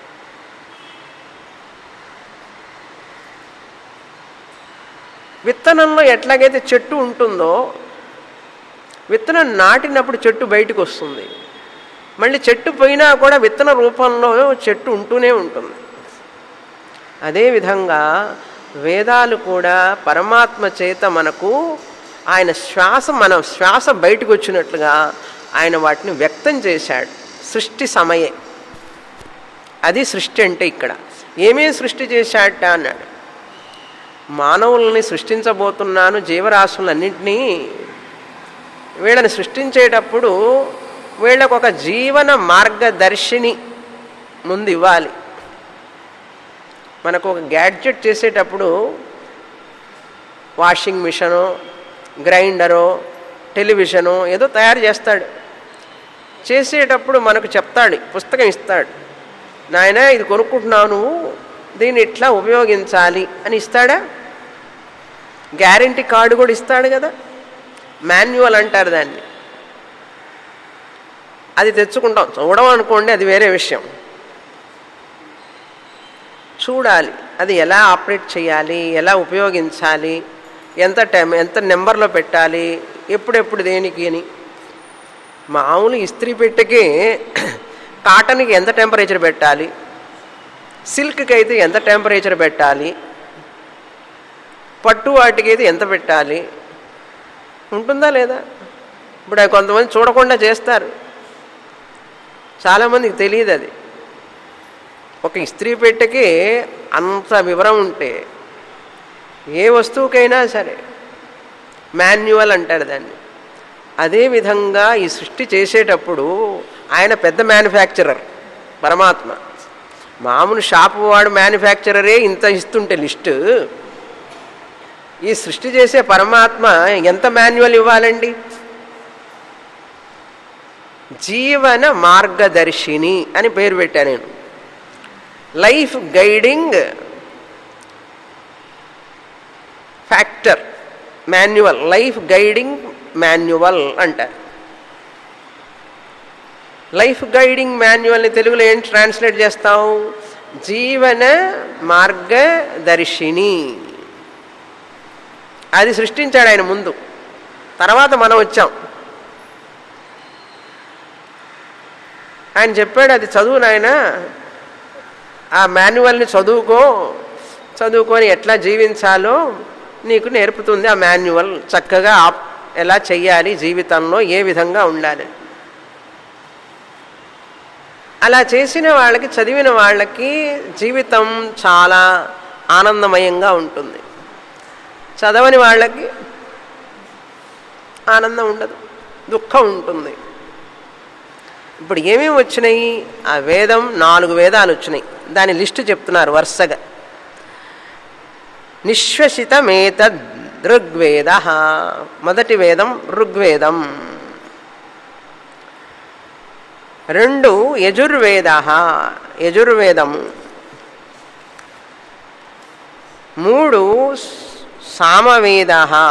విత్తనంలో ఎట్లాగైతే చెట్టు ఉంటుందో విత్తనం నాటినప్పుడు చెట్టు బయటకు వస్తుంది మళ్ళీ చెట్టు పోయినా కూడా విత్తన రూపంలో చెట్టు ఉంటూనే ఉంటుంది అదేవిధంగా వేదాలు కూడా పరమాత్మ చేత మనకు ఆయన శ్వాస మన శ్వాస బయటకు వచ్చినట్లుగా ఆయన వాటిని వ్యక్తం చేశాడు సృష్టి సమయే అది సృష్టి అంటే ఇక్కడ ఏమేం సృష్టి చేశాడట అన్నాడు మానవుల్ని సృష్టించబోతున్నాను జీవరాశులన్నింటినీ వీళ్ళని సృష్టించేటప్పుడు వీళ్ళకు ఒక జీవన మార్గదర్శిని ముందు ఇవ్వాలి మనకు ఒక గ్యాడ్జెట్ చేసేటప్పుడు వాషింగ్ మిషను గ్రైండరు టెలివిజను ఏదో తయారు చేస్తాడు చేసేటప్పుడు మనకు చెప్తాడు పుస్తకం ఇస్తాడు నాయన ఇది కొనుక్కుంటున్నావు నువ్వు దీన్ని ఇట్లా ఉపయోగించాలి అని ఇస్తాడా గ్యారంటీ కార్డు కూడా ఇస్తాడు కదా మాన్యువల్ అంటారు దాన్ని అది తెచ్చుకుంటాం చూడడం అనుకోండి అది వేరే విషయం చూడాలి అది ఎలా ఆపరేట్ చేయాలి ఎలా ఉపయోగించాలి ఎంత టైం ఎంత నెంబర్లో పెట్టాలి ఎప్పుడెప్పుడు దేనికి అని మామూలు ఇస్త్రీ పెట్టెకి కాటన్కి ఎంత టెంపరేచర్ పెట్టాలి సిల్క్కి అయితే ఎంత టెంపరేచర్ పెట్టాలి పట్టు వాటికి అయితే ఎంత పెట్టాలి ఉంటుందా లేదా ఇప్పుడు అవి కొంతమంది చూడకుండా చేస్తారు చాలామందికి తెలియదు అది ఒక ఇస్త్రీ పెట్టెకి అంత వివరం ఉంటే ఏ వస్తువుకైనా సరే మాన్యువల్ అంటారు దాన్ని అదేవిధంగా ఈ సృష్టి చేసేటప్పుడు ఆయన పెద్ద మ్యానుఫ్యాక్చరర్ పరమాత్మ మామూలు షాపు వాడు మ్యానుఫ్యాక్చరరే ఇంత ఇస్తుంటే లిస్టు ఈ సృష్టి చేసే పరమాత్మ ఎంత మాన్యువల్ ఇవ్వాలండి జీవన మార్గదర్శిని అని పేరు పెట్టా నేను life guiding factor manual life guiding manual అంటారు లైఫ్ గైడింగ్ మాన్యువల్ని తెలుగులో ఏం ట్రాన్స్లేట్ చేస్తాం జీవన మార్గదర్శిని అది సృష్టించాడు ఆయన ముందు తర్వాత మనం వచ్చాం ఆయన చెప్పాడు అది చదువు నాయన ఆ మాన్యువల్ని చదువుకో చదువుకొని ఎట్లా జీవించాలో నీకు నేర్పుతుంది ఆ మాన్యువల్ చక్కగా ఎలా చెయ్యాలి జీవితంలో ఏ విధంగా ఉండాలి అలా చేసిన వాళ్ళకి చదివిన వాళ్ళకి జీవితం చాలా ఆనందమయంగా ఉంటుంది చదవని వాళ్ళకి ఆనందం ఉండదు దుఃఖం ఉంటుంది ఇప్పుడు ఏమేమి వచ్చినాయి ఆ వేదం నాలుగు వేదాలు వచ్చినాయి దాని లిస్టు చెప్తున్నారు వరుసగా నిశ్వసితమేత ఋగ్వేద మొదటి వేదం ఋగ్వేదం రెండు యజుర్వేద యజుర్వేదము మూడు సామవేద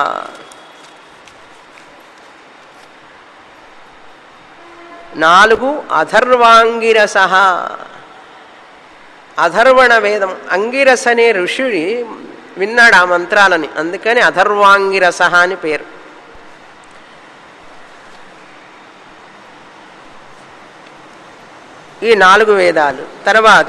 నాలుగు అథర్వాంగిరస అథర్వణ వేదం అంగిరస అనే ఋషి విన్నాడు ఆ మంత్రాలని అందుకని అథర్వాంగిరస అని పేరు ఈ నాలుగు వేదాలు తర్వాత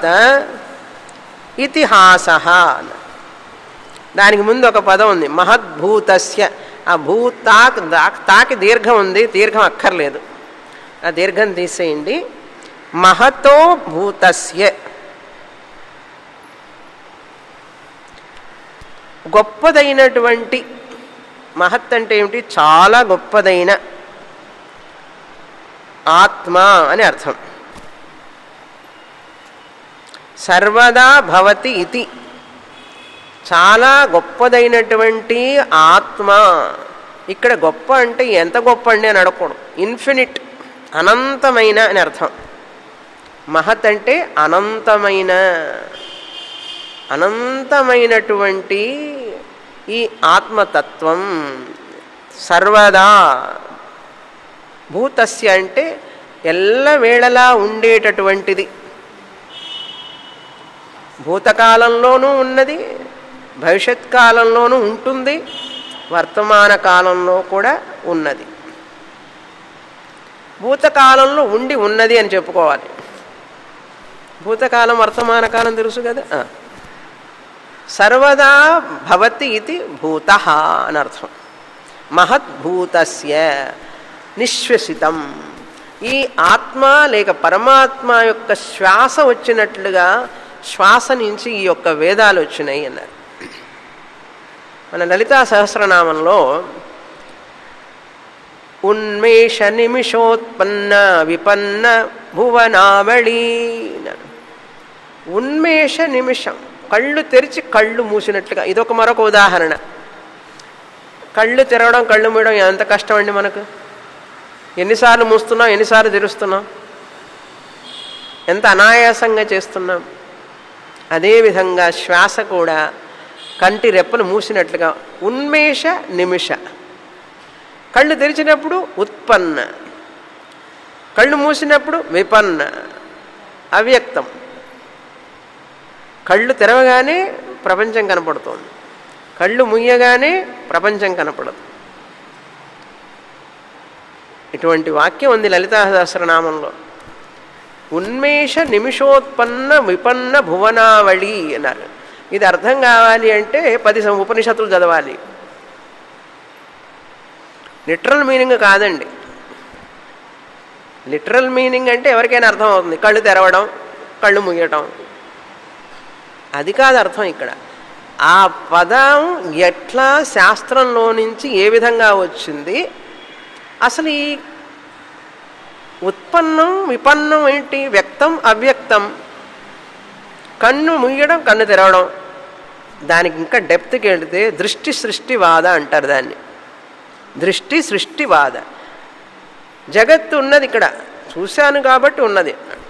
ఇతిహాస దానికి ముందు ఒక పదం ఉంది మహద్భూతస్య ఆ భూతాక్ దా- తాకి దీర్ఘం ఉంది దీర్ఘం అక్కర్లేదు ఆ దీర్ఘం తీసేయండి మహతో భూతస్య గొప్పదైనటువంటి మహత్ అంటే ఏమిటి చాలా గొప్పదైన ఆత్మ అని అర్థం సర్వదా భవతి ఇది చాలా గొప్పదైనటువంటి ఆత్మ ఇక్కడ గొప్ప అంటే ఎంత గొప్ప అండి అని అడగకూడదు ఇన్ఫినిట్ అనంతమైన అని అర్థం మహత్ అంటే అనంతమైన అనంతమైనటువంటి ఈ ఆత్మతత్వం సర్వదా భూతస్య అంటే ఎల్లవేళలా ఉండేటటువంటిది భూతకాలంలోనూ ఉన్నది భవిష్యత్ కాలంలోనూ ఉంటుంది వర్తమాన కాలంలో కూడా ఉన్నది భూతకాలంలో ఉండి ఉన్నది అని చెప్పుకోవాలి భూతకాలం వర్తమాన కాలం తెలుసు కదా ఆ. సర్వదా భవతి ఇది భూత అని అర్థం మహద్భూతస్య నిశ్వసితం ఈ ఆత్మ లేక పరమాత్మ యొక్క శ్వాస వచ్చినట్లుగా శ్వాస నుంచి ఈ యొక్క వేదాలు వచ్చినాయి అన్నారు మన లలితా సహస్రనామంలో ఉన్మేష నిమిషోత్పన్న విపన్న భువనావళి అన్నారు. ఉన్మేష నిమిషం కళ్ళు తెరిచి కళ్ళు మూసినట్లుగా ఇదొక మరొక ఉదాహరణ కళ్ళు తెరవడం కళ్ళు మూయడం ఎంత కష్టం అండి మనకు ఎన్నిసార్లు మూస్తున్నాం ఎన్నిసార్లు తెరుస్తున్నాం ఎంత అనాయాసంగా చేస్తున్నాం అదేవిధంగా శ్వాస కూడా కంటి రెప్పలు మూసినట్లుగా ఉన్మేష నిమిష కళ్ళు తెరిచినప్పుడు ఉత్పన్న కళ్ళు మూసినప్పుడు విపన్న అవ్యక్తం కళ్ళు తెరవగానే ప్రపంచం కనపడుతోంది కళ్ళు ముయ్యగానే ప్రపంచం కనపడదు ఇటువంటి వాక్యం ఉంది లలితా సహస్రనామంలో ఉన్మేష నిమిషోత్పన్న విపన్న భువనావళి అన్నారు ఇది అర్థం కావాలి అంటే పది సం- ఉపనిషత్తులు చదవాలి లిటరల్ మీనింగ్ కాదండి లిటరల్ మీనింగ్ అంటే ఎవరికైనా అర్థం అవుతుంది కళ్ళు తెరవడం కళ్ళు ముయ్యటం అది కాదు అర్థం ఇక్కడ ఆ పదం ఎట్లా శాస్త్రంలో నుంచి ఏ విధంగా వచ్చింది అసలు ఈ ఉత్పన్నం విపన్నం ఏంటి వ్యక్తం అవ్యక్తం కన్ను ముయ్యడం కన్ను తెరవడం దానికి ఇంకా డెప్త్కి వెళితే దృష్టి సృష్టివాద అంటారు దాన్ని దృష్టి సృష్టివాద జగత్తు ఉన్నది ఇక్కడ చూశాను కాబట్టి ఉన్నది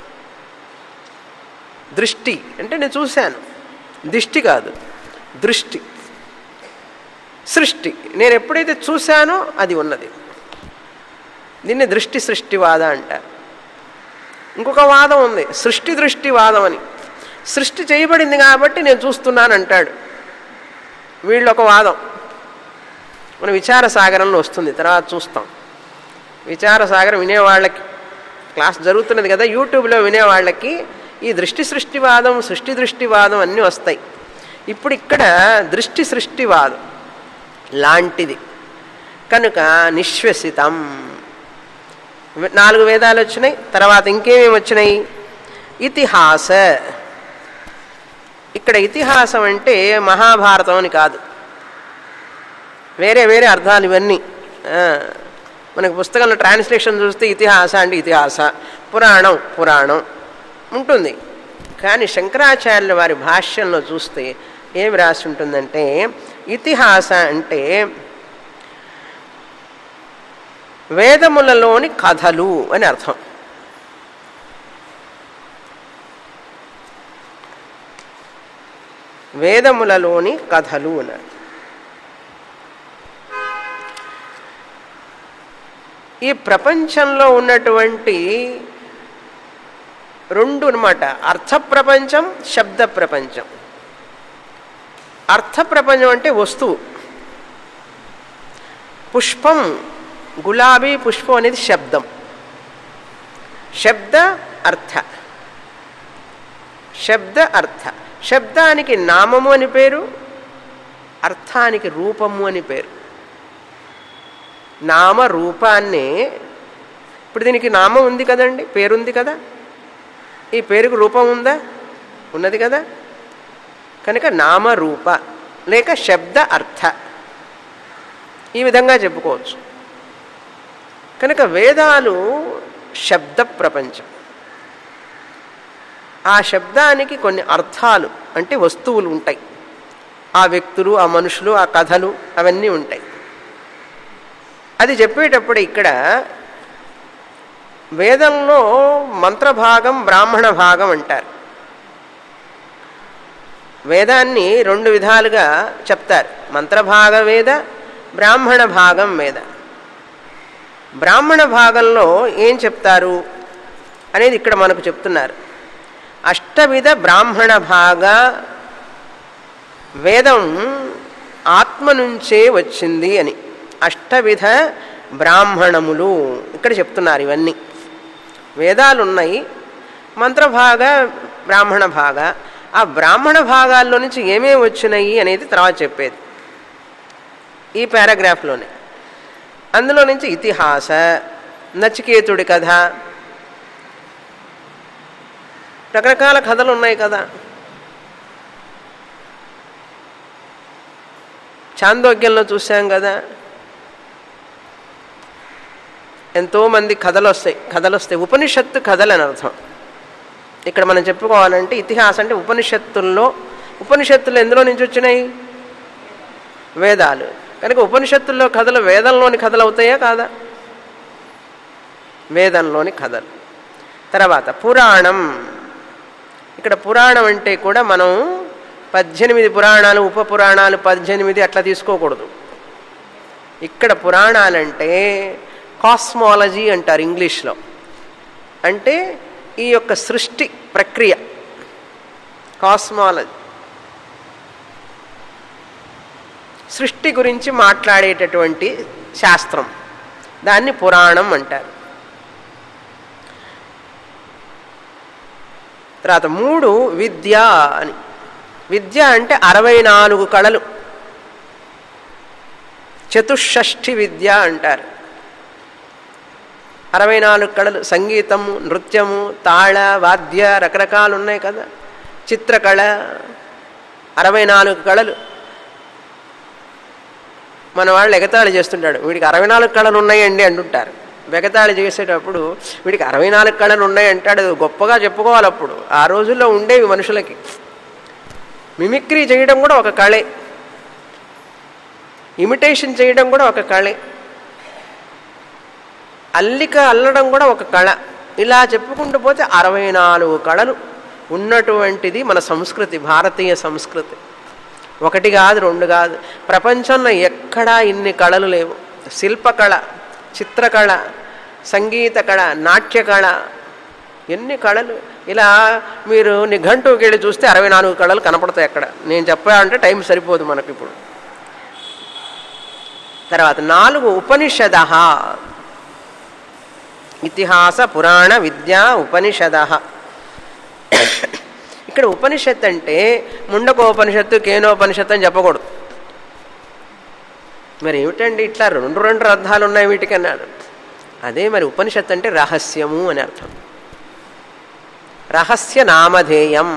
దృష్టి అంటే నేను చూశాను దిష్టి కాదు దృష్టి సృష్టి నేను ఎప్పుడైతే చూశానో అది ఉన్నది దీన్ని దృష్టి సృష్టివాద అంటారు ఇంకొక వాదం ఉంది సృష్టి దృష్టివాదం అని సృష్టి చేయబడింది కాబట్టి నేను చూస్తున్నాను అంటాడు వీళ్ళు ఒక వాదం మన విచార సాగరంలో వస్తుంది తర్వాత చూస్తాం విచార సాగరం వినేవాళ్ళకి క్లాస్ జరుగుతున్నది కదా యూట్యూబ్లో వినేవాళ్ళకి ఈ దృష్టి సృష్టివాదం సృష్టి దృష్టివాదం అన్నీ వస్తాయి ఇప్పుడు ఇక్కడ దృష్టి సృష్టివాదం లాంటిది కనుక నిశ్వసితం నాలుగు వేదాలు వచ్చినాయి తర్వాత ఇంకేమేమి వచ్చినాయి ఇతిహాస ఇక్కడ ఇతిహాసం అంటే మహాభారతం అని కాదు వేరే వేరే అర్థాలు ఇవన్నీ ఆ, మనకు పుస్తకంలో ట్రాన్స్లేషన్ చూస్తే ఇతిహాస అంటే ఇతిహాస పురాణం పురాణం ఉంటుంది కానీ శంకరాచార్యుల వారి భాష్యంలో చూస్తే ఏమి రాసి ఉంటుందంటే ఇతిహాస అంటే వేదములలోని కథలు అని అర్థం వేదములలోని కథలు అన్నారు ఈ ప్రపంచంలో ఉన్నటువంటి రెండు అనమాట అర్థ ప్రపంచం శబ్ద ప్రపంచం అర్థ ప్రపంచం అంటే వస్తువు పుష్పం గులాబీ పుష్పం అనేది శబ్దం శబ్ద అర్థ శబ్ద అర్థ శబ్దానికి నామము అని పేరు అర్థానికి రూపము అని పేరు నామ రూపాన్ని ఇప్పుడు దీనికి నామం ఉంది కదండి పేరుంది కదా ఈ పేరుకు రూపం ఉందా ఉన్నది కదా కనుక నామరూప లేక శబ్ద అర్థ ఈ విధంగా చెప్పుకోవచ్చు కనుక వేదాలు శబ్ద ప్రపంచం ఆ శబ్దానికి కొన్ని అర్థాలు అంటే వస్తువులు ఉంటాయి ఆ వ్యక్తులు ఆ మనుషులు ఆ కథలు అవన్నీ ఉంటాయి అది చెప్పేటప్పుడు ఇక్కడ వేదంలో మంత్రభాగం బ్రాహ్మణ భాగం అంటారు వేదాన్ని రెండు విధాలుగా చెప్తారు మంత్రభాగ వేద బ్రాహ్మణ భాగం వేద బ్రాహ్మణ భాగంలో ఏం చెప్తారు అనేది ఇక్కడ మనకు చెప్తున్నారు అష్టవిధ బ్రాహ్మణ భాగ వేదం ఆత్మ నుంచే వచ్చింది అని అష్టవిధ బ్రాహ్మణములు ఇక్కడ చెప్తున్నారు ఇవన్నీ వేదాలు ఉన్నాయి మంత్రభాగ బ్రాహ్మణ భాగ ఆ బ్రాహ్మణ భాగాల్లో నుంచి ఏమేమి వచ్చినాయి అనేది తర్వాత చెప్పేది ఈ పారాగ్రాఫ్లోనే అందులో నుంచి ఇతిహాస నచికేతుడి కథ రకరకాల కథలు ఉన్నాయి కదా చాందోగ్యంలో చూసాం కదా ఎంతోమంది కథలు వస్తాయి కథలు వస్తాయి ఉపనిషత్తు కథలు అని అర్థం ఇక్కడ మనం చెప్పుకోవాలంటే ఇతిహాసం అంటే ఉపనిషత్తుల్లో ఉపనిషత్తులు ఎందులో నుంచి వచ్చినాయి వేదాలు కనుక ఉపనిషత్తుల్లో కథలు వేదంలోని కథలు అవుతాయా కాదా వేదంలోని కథలు తర్వాత పురాణం ఇక్కడ పురాణం అంటే కూడా మనం పద్దెనిమిది పురాణాలు ఉప పురాణాలు పద్దెనిమిది అట్లా తీసుకోకూడదు ఇక్కడ పురాణాలంటే కాస్మాలజీ అంటారు ఇంగ్లీష్లో అంటే ఈ యొక్క సృష్టి ప్రక్రియ కాస్మాలజీ సృష్టి గురించి మాట్లాడేటటువంటి శాస్త్రం దాన్ని పురాణం అంటారు తర్వాత మూడు విద్య అని విద్య అంటే అరవై నాలుగు కళలు చతుషష్ఠి విద్య అంటారు అరవై నాలుగు కళలు సంగీతము నృత్యము తాళ వాద్య రకరకాలు ఉన్నాయి కదా చిత్రకళ అరవై నాలుగు కళలు మన వాళ్ళు ఎగతాళి చేస్తుంటాడు వీడికి అరవై నాలుగు కళలు ఉన్నాయండి అంటుంటారు వెగతాళి చేసేటప్పుడు వీడికి అరవై నాలుగు కళలు ఉన్నాయి అంటాడు గొప్పగా చెప్పుకోవాలి అప్పుడు ఆ రోజుల్లో ఉండేవి మనుషులకి మిమిక్రీ చేయడం కూడా ఒక కళే ఇమిటేషన్ చేయడం కూడా ఒక కళే అల్లిక అల్లడం కూడా ఒక కళ ఇలా చెప్పుకుంటూ పోతే అరవై నాలుగు కళలు ఉన్నటువంటిది మన సంస్కృతి భారతీయ సంస్కృతి ఒకటి కాదు రెండు కాదు ప్రపంచంలో ఎక్కడా ఇన్ని కళలు లేవు శిల్పకళ చిత్రకళ సంగీత కళ నాట్య కళ ఎన్ని కళలు ఇలా మీరు నిఘంటువుకి వెళ్ళి చూస్తే అరవై నాలుగు కళలు కనపడతాయి అక్కడ నేను చెప్పాలంటే టైం సరిపోదు మనకి ఇప్పుడు తర్వాత నాలుగు ఉపనిషద ఇతిహాస పురాణ విద్య ఉపనిషద ఇక్కడ ఉపనిషత్ అంటే ముండకోపనిషత్తు కేనోపనిషత్తు అని చెప్పకూడదు మరి ఏమిటండి ఇట్లా రెండు రెండు అర్థాలు ఉన్నాయి వీటికి అన్నాడు అదే మరి ఉపనిషత్ అంటే రహస్యము అని అర్థం రహస్య నామధేయం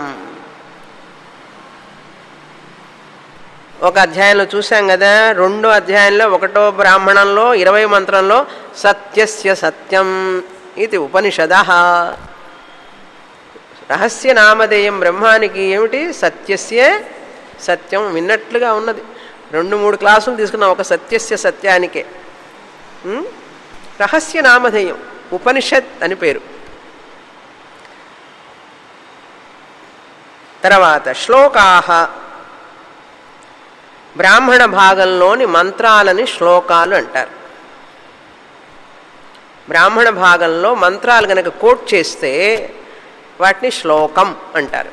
ఒక అధ్యాయంలో చూసాం కదా రెండో అధ్యాయంలో ఒకటో బ్రాహ్మణంలో ఇరవై మంత్రంలో సత్యస్య సత్యం ఇది ఉపనిషద రహస్య నామధేయం బ్రహ్మానికి ఏమిటి సత్యస్య సత్యం విన్నట్లుగా ఉన్నది రెండు మూడు క్లాసులు తీసుకున్నాం ఒక సత్యస్య సత్యానికే ఉం? రహస్య నామధేయం ఉపనిషత్ అని పేరు తర్వాత శ్లోకాహ బ్రాహ్మణ భాగంలోని మంత్రాలని శ్లోకాలు అంటారు బ్రాహ్మణ భాగంలో మంత్రాలు కనుక కోట్ చేస్తే వాటిని శ్లోకం అంటారు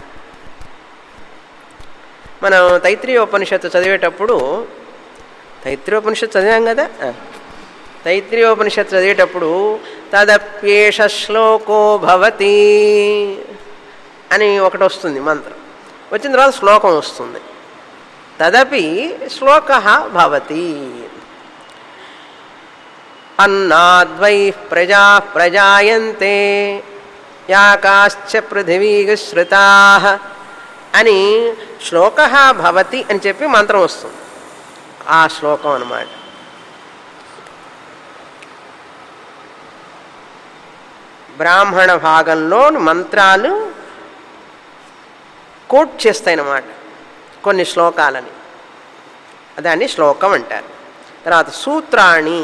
మనం తైత్రీయోపనిషత్తు చదివేటప్పుడు తైత్రీయోపనిషత్తు చదివాం కదా ఆ. తైత్రీయోపనిషత్తు చదివేటప్పుడు తదప్యేష శ్లోకో భవతి అని ఒకటి వస్తుంది మంత్రం వచ్చిన తర్వాత శ్లోకం వస్తుంది తదపి శ్లోక భవతి అన్నాద్వై ప్రజా ప్రజాయంతే యాకాశ్చ పృథివీశ్రుతా అని శ్లోక భవతి అని చెప్పి మంత్రం వస్తుంది ఆ శ్లోకం అన్నమాట బ్రాహ్మణ భాగంలో మంత్రాలు కోట్ చేస్తాయన్నమాట కొన్ని శ్లోకాలని దాన్ని శ్లోకం అంటారు తర్వాత సూత్రాణి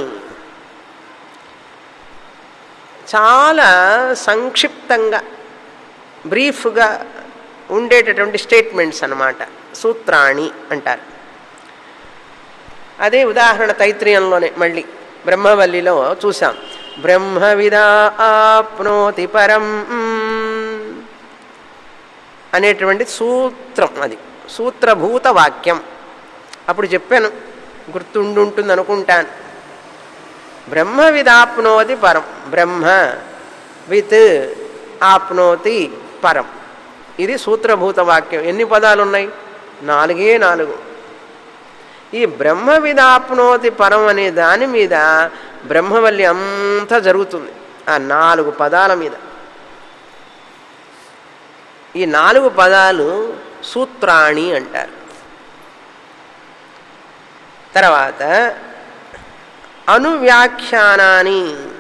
చాలా సంక్షిప్తంగా బ్రీఫ్గా ఉండేటటువంటి స్టేట్మెంట్స్ అన్నమాట సూత్రాణి అంటారు అదే ఉదాహరణ తైత్రీయంలోనే మళ్ళీ బ్రహ్మవల్లిలో చూసాం బ్రహ్మవిదా ఆప్నోతి పరం అనేటువంటి సూత్రం అది సూత్రభూత వాక్యం అప్పుడు చెప్పాను గుర్తుండుంటుంది అనుకుంటాను బ్రహ్మ విదాప్నోతి పరం బ్రహ్మ విత్ ఆప్నోతి పరం ఇది సూత్రభూత వాక్యం ఎన్ని పదాలు ఉన్నాయి నాలుగే నాలుగు ఈ బ్రహ్మ విదాప్నోతి పరం అనే దాని మీద బ్రహ్మవల్లి అంతా జరుగుతుంది ఆ నాలుగు పదాల మీద ఈ నాలుగు పదాలు సూత్రాణి అంటారు తర్వాత అనువ్యాఖ్యానాన్ని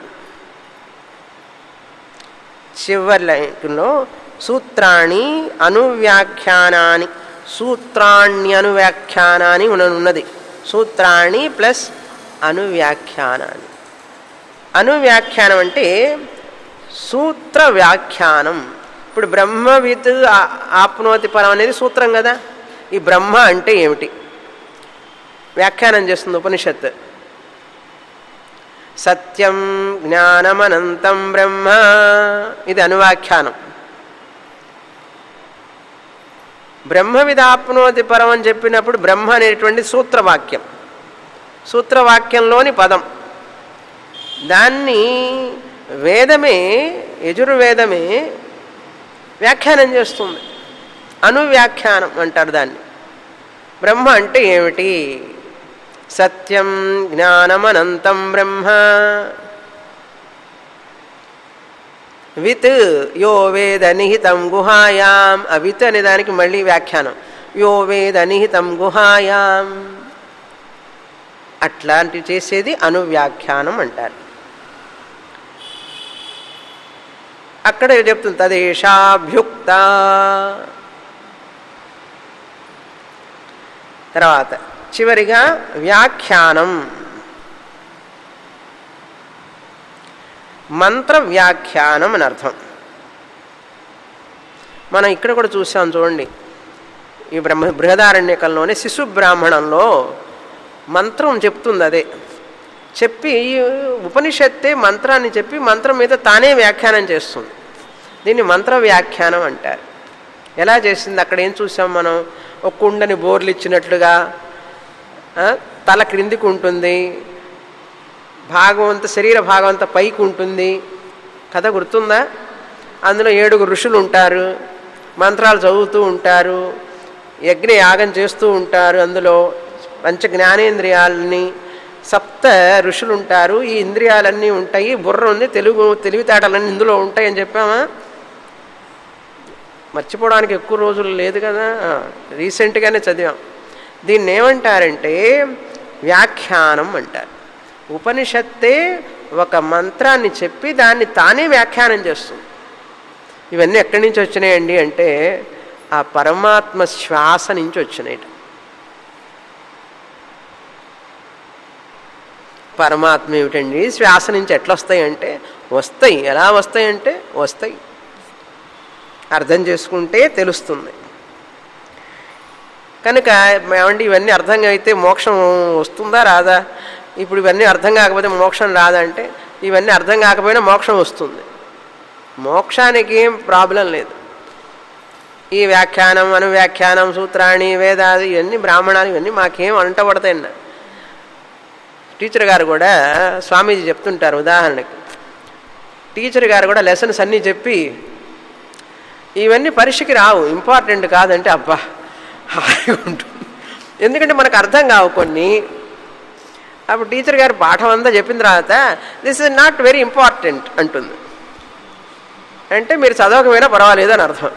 చివరి లైన్లో సూత్రాణి అనువ్యాఖ్యానాన్ని సూత్రాణ్యనువ్యాఖ్యానాన్ని ఉన్నది సూత్రాణి ప్లస్ అనువ్యాఖ్యానాన్ని అనువ్యాఖ్యానం అంటే సూత్ర వ్యాఖ్యానం ఇప్పుడు బ్రహ్మవిత్ ఆ- ఆప్నోతి పరం అనేది సూత్రం కదా ఈ బ్రహ్మ అంటే ఏమిటి వ్యాఖ్యానం చేస్తుంది ఉపనిషత్ సత్యం జ్ఞానమనంతం బ్రహ్మ ఇది అనువాఖ్యానం బ్రహ్మ విదాప్నోతి పరం అని చెప్పినప్పుడు బ్రహ్మ అనేటువంటి సూత్రవాక్యం సూత్రవాక్యంలోని పదం దాన్ని వేదమే యజుర్వేదమే వ్యాఖ్యానం చేస్తుంది అనువ్యాఖ్యానం అంటారు దాన్ని బ్రహ్మ అంటే ఏమిటి సత్యం జ్ఞానమనంతం బ్రహ్మ విత్ యో వేద నిహితం గుహాయాం అవిత్ అనే దానికి మళ్ళీ వ్యాఖ్యానం యో వేద నిహితం గుహాయాం అట్లాంటివి చేసేది అనువ్యాఖ్యానం అంటారు అక్కడ చెప్తుంది తదేషాభ్యుక్త తర్వాత చివరిగా వ్యాఖ్యానం మంత్ర వ్యాఖ్యానం అని అర్థం మనం ఇక్కడ కూడా చూసాం చూడండి ఈ బ్రహ్మ బృహదారణ్యకంలోనే శిశు బ్రాహ్మణంలో మంత్రం చెప్తుంది అదే చెప్పి ఈ ఉపనిషత్తే మంత్రాన్ని చెప్పి మంత్రం మీద తానే వ్యాఖ్యానం చేస్తుంది దీన్ని మంత్ర వ్యాఖ్యానం అంటారు ఎలా చేసింది అక్కడ ఏం చూసాం మనం ఒక కుండని బోర్లు ఇచ్చినట్లుగా ఆ, తల క్రిందికి ఉంటుంది భాగం అంతా శరీర భాగం అంతా పైకి ఉంటుంది కథ గుర్తుందా అందులో ఏడుగురు ఋషులు ఉంటారు మంత్రాలు చదువుతూ ఉంటారు యజ్ఞ యాగం చేస్తూ ఉంటారు అందులో పంచ జ్ఞానేంద్రియాలని సప్త ఋషులు ఉంటారు ఈ ఇంద్రియాలన్నీ ఉంటాయి బుర్ర ఉంది తెలుగు తెలివితేటలన్నీ ఇందులో ఉంటాయి అని చెప్పామా మర్చిపోవడానికి ఎక్కువ రోజులు లేదు కదా ఆ, రీసెంట్గానే చదివాం దీన్ని ఏమంటారంటే వ్యాఖ్యానం అంటారు ఉపనిషత్తే ఒక మంత్రాన్ని చెప్పి దాన్ని తానే వ్యాఖ్యానం చేస్తుంది ఇవన్నీ ఎక్కడి నుంచి వచ్చినాయండి అంటే ఆ పరమాత్మ శ్వాస నుంచి వచ్చినాయి పరమాత్మ ఏమిటండి శ్వాస నుంచి ఎట్లా వస్తాయంటే వస్తాయి ఎలా వస్తాయంటే వస్తాయి అర్థం చేసుకుంటే తెలుస్తుంది కనుక ఏమండి ఇవన్నీ అర్థం అయితే మోక్షం వస్తుందా రాదా ఇప్పుడు ఇవన్నీ అర్థం కాకపోతే మోక్షం రాదా అంటే ఇవన్నీ అర్థం కాకపోయినా మోక్షం వస్తుంది మోక్షానికి ఏం ప్రాబ్లం లేదు ఈ వ్యాఖ్యానం అనువ్యాఖ్యానం సూత్రాణి వేదాది ఇవన్నీ బ్రాహ్మణాలు ఇవన్నీ మాకేం అంటబడతాయన్న టీచర్ గారు కూడా స్వామీజీ చెప్తుంటారు ఉదాహరణకి టీచర్ గారు కూడా లెసన్స్ అన్నీ చెప్పి ఇవన్నీ పరీక్షకి రావు ఇంపార్టెంట్ కాదంటే అబ్బా హాయిగా ఉంటుంది ఎందుకంటే మనకు అర్థం కావు కొన్ని అప్పుడు టీచర్ గారు పాఠం అంతా చెప్పిన తర్వాత this is not very important అంటుంది అంటే మీరు చదవకపోయినా పర్వాలేదు అని అర్థం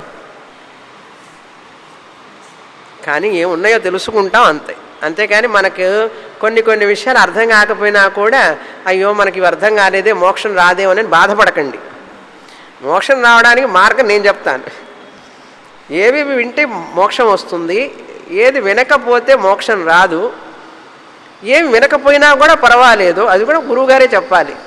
కానీ ఏమున్నాయో తెలుసుకుంటాం అంతే అంతేకాని మనకు కొన్ని కొన్ని విషయాలు అర్థం కాకపోయినా కూడా అయ్యో మనకి ఇవి అర్థం కాలేదే మోక్షం రాదేమని బాధపడకండి మోక్షం రావడానికి మార్గం నేను చెప్తాను ఏవి వింటే మోక్షం వస్తుంది ఏది వినకపోతే మోక్షం రాదు ఏమి వినకపోయినా కూడా పర్వాలేదు అది కూడా గురువుగారే చెప్పాలి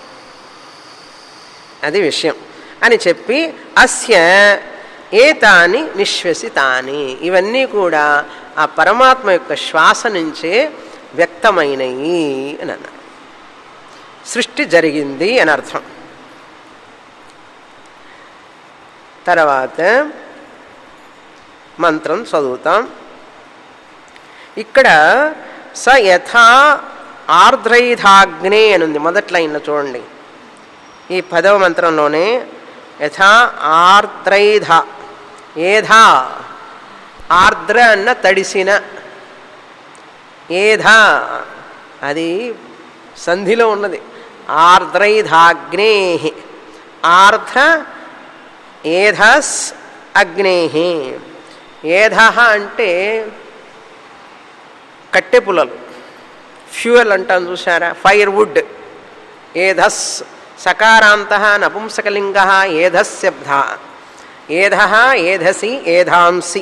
అది విషయం అని చెప్పి అస్య ఏతాని నిశ్వసితాని ఇవన్నీ కూడా ఆ పరమాత్మ యొక్క శ్వాస నుంచే వ్యక్తమైనవి అని అన్నారు సృష్టి జరిగింది అని అర్థం తర్వాత మంత్రం చదువుతాం ఇక్కడ స యథా ఆర్ద్రైధాగ్నే అని ఉంది మొదటి లైన్లో చూడండి ఈ పదవ మంత్రంలోనే యథా ఆర్ద్రైధ ఏధా ఆర్ద్ర అన్న తడిసిన ఏధా అది సంధిలో ఉన్నది ఆర్ద్రైధాగ్నే ఆర్ధ ఏధస్ అగ్నే ఏధ అంటే కట్టె పుల్లలు ఫ్యూయల్ అంటాం చూసారా ఫైర్ వుడ్ ఏధస్ సకారాంత నపుంసకలింగ ఏధశబ్ద ఏధ ఏధసి ఏధాంసి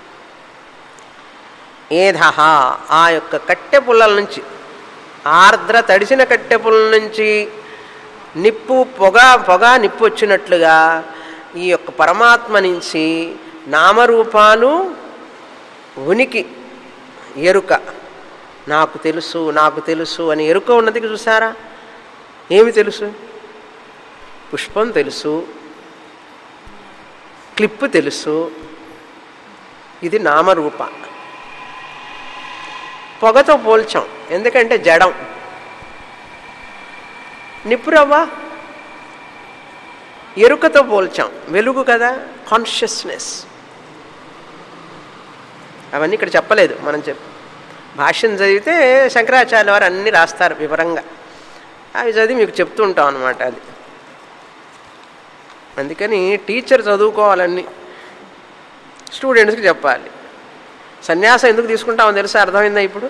ఏధ ఆ యొక్క కట్టె పుల్లల నుంచి ఆర్ద్ర తడిసిన కట్టె పుల్లల నుంచి నిప్పు పొగ పొగ నిప్పు వచ్చినట్లుగా ఈ యొక్క పరమాత్మ నుంచి నామరూపాలు ఉనికి ఎరుక నాకు తెలుసు నాకు తెలుసు అని ఎరుక ఉన్నది చూసారా ఏమి తెలుసు పుష్పం తెలుసు క్లిప్పు తెలుసు ఇది నామరూప పొగతో పోల్చాం ఎందుకంటే జడం నిప్పురవ్వ ఎరుకతో పోల్చాం వెలుగు కదా కాన్షియస్నెస్ అవన్నీ ఇక్కడ చెప్పలేదు మనం చెప్ భాష్యం చదివితే శంకరాచార్య వారు అన్నీ రాస్తారు వివరంగా అవి చదివి మీకు చెప్తూ ఉంటాం అనమాట అది అందుకని టీచర్ చదువుకోవాలన్నీ స్టూడెంట్స్కి చెప్పాలి సన్యాసం ఎందుకు తీసుకుంటామో తెలుసా అర్థమైందా ఇప్పుడు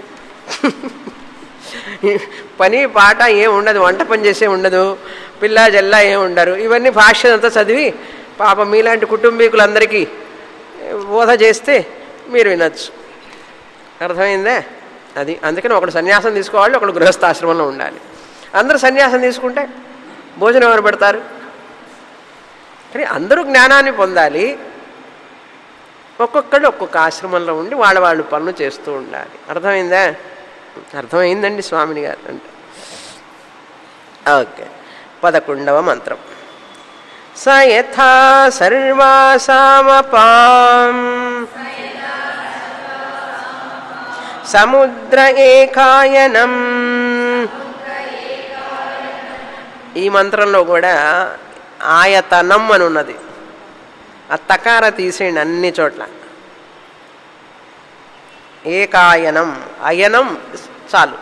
పని పాట ఏం ఉండదు వంట పని చేసే ఉండదు పిల్ల జల్లా ఏం ఉండరు ఇవన్నీ భాష్యం అంతా చదివి పాప మీలాంటి కుటుంబీకులందరికీ బోధ చేస్తే మీరు వినొచ్చు అర్థమైందే అది అందుకని ఒకడు సన్యాసం తీసుకోవాలి ఒకడు గృహస్థాశ్రమంలో ఉండాలి అందరూ సన్యాసం తీసుకుంటే భోజనం ఎవరు పెడతారు కానీ అందరూ జ్ఞానాన్ని పొందాలి ఒక్కొక్కళ్ళు ఒక్కొక్క ఆశ్రమంలో ఉండి వాళ్ళ వాళ్ళు పనులు చేస్తూ ఉండాలి అర్థమైందా అర్థమైందండి స్వామిని గారు అంటే ఓకే పదకొండవ మంత్రం స యథా సర్వాసామపాం సముద్ర ఏకాయనం ఈ మంత్రంలో కూడా ఆయతనం అని ఉన్నది ఆ తకార తీసేయండి అన్ని చోట్ల ఏకాయనం అయనం చాలు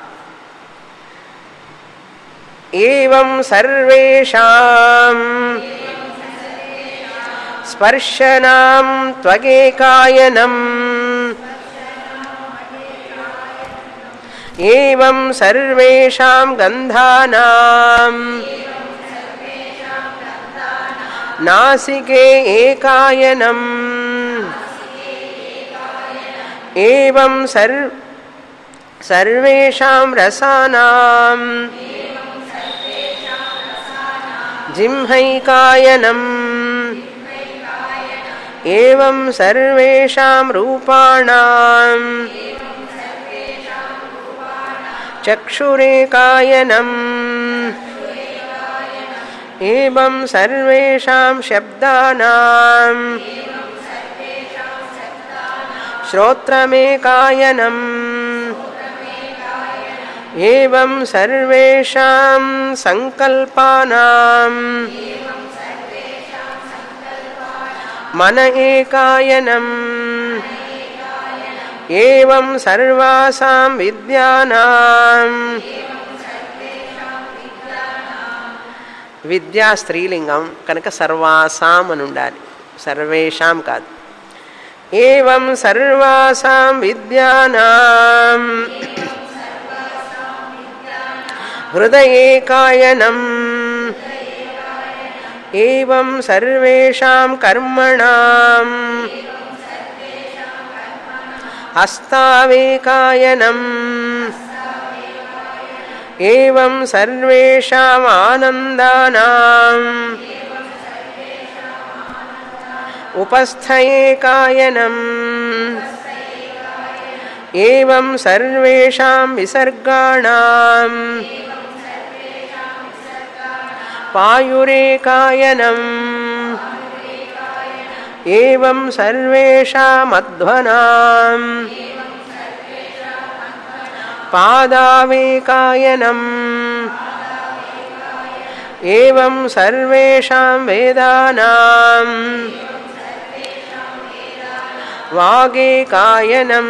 ఏం సర్వేషాం స్పర్శనాం త్వగేకాయనం ఏం సర్వేషాం గంధానాం నాసికే ఏకాయనం ఏం సర్ సర్వేషాం రసానాం జింహైకాయనం ఏం సర్వేషాం రూపాణాం చక్షురేకాయనం ఏం సర్వేషాం శబ్దానాం శ్రోత్రమేకాయనం ఏం సర్వేషాం సంకల్పానాం మన ఏకాయనం ఏం సర్వాసాం విద్యానాం విద్యా స్త్రీలింగం కనుక సర్వాసాం అని ఉండాలి సర్వేషాం కాదు ఏం సర్వాసాం విద్యానాం హృదయేకాయనం ఏం సర్వేషాం కర్మణాం హస్తావేకాయనం ఏం సర్వేషాం ఆనందానాం ఉపస్థయేకాయనం ఏం సర్వేషాం విసర్గాణాం పాయురేకాయనం ఏం సర్వేషామధ్వనాం పాదావేకాయనం ఏం సర్వేషాం వేదానాం వాగేకాయనం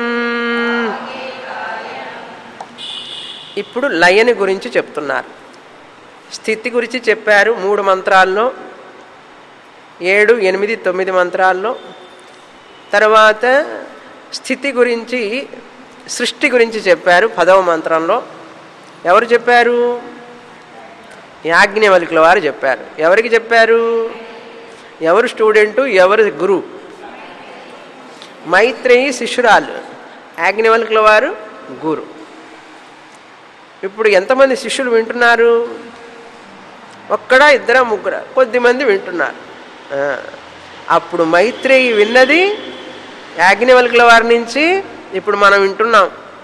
ఇప్పుడు లయని గురించి చెప్తున్నారు స్థితి గురించి చెప్పారు మూడు మంత్రాల్లో ఏడు ఎనిమిది తొమ్మిది మంత్రాల్లో తర్వాత స్థితి గురించి సృష్టి గురించి చెప్పారు పదవ మంత్రంలో ఎవరు చెప్పారు యాజ్ఞవల్కుల వారు చెప్పారు ఎవరికి చెప్పారు ఎవరు స్టూడెంటు ఎవరు గురువు మైత్రేయి శిష్యురాలు యాజ్ఞవల్కుల వారు గురు ఇప్పుడు ఎంతమంది శిష్యులు వింటున్నారు ఒక్కడా ఇద్దరా ముగ్గురా కొద్దిమంది వింటున్నారు ఆ, అప్పుడు మైత్రేయి విన్నది యాజ్ఞవల్కుల వారి నుంచి ఇప్పుడు మనం వింటున్నాం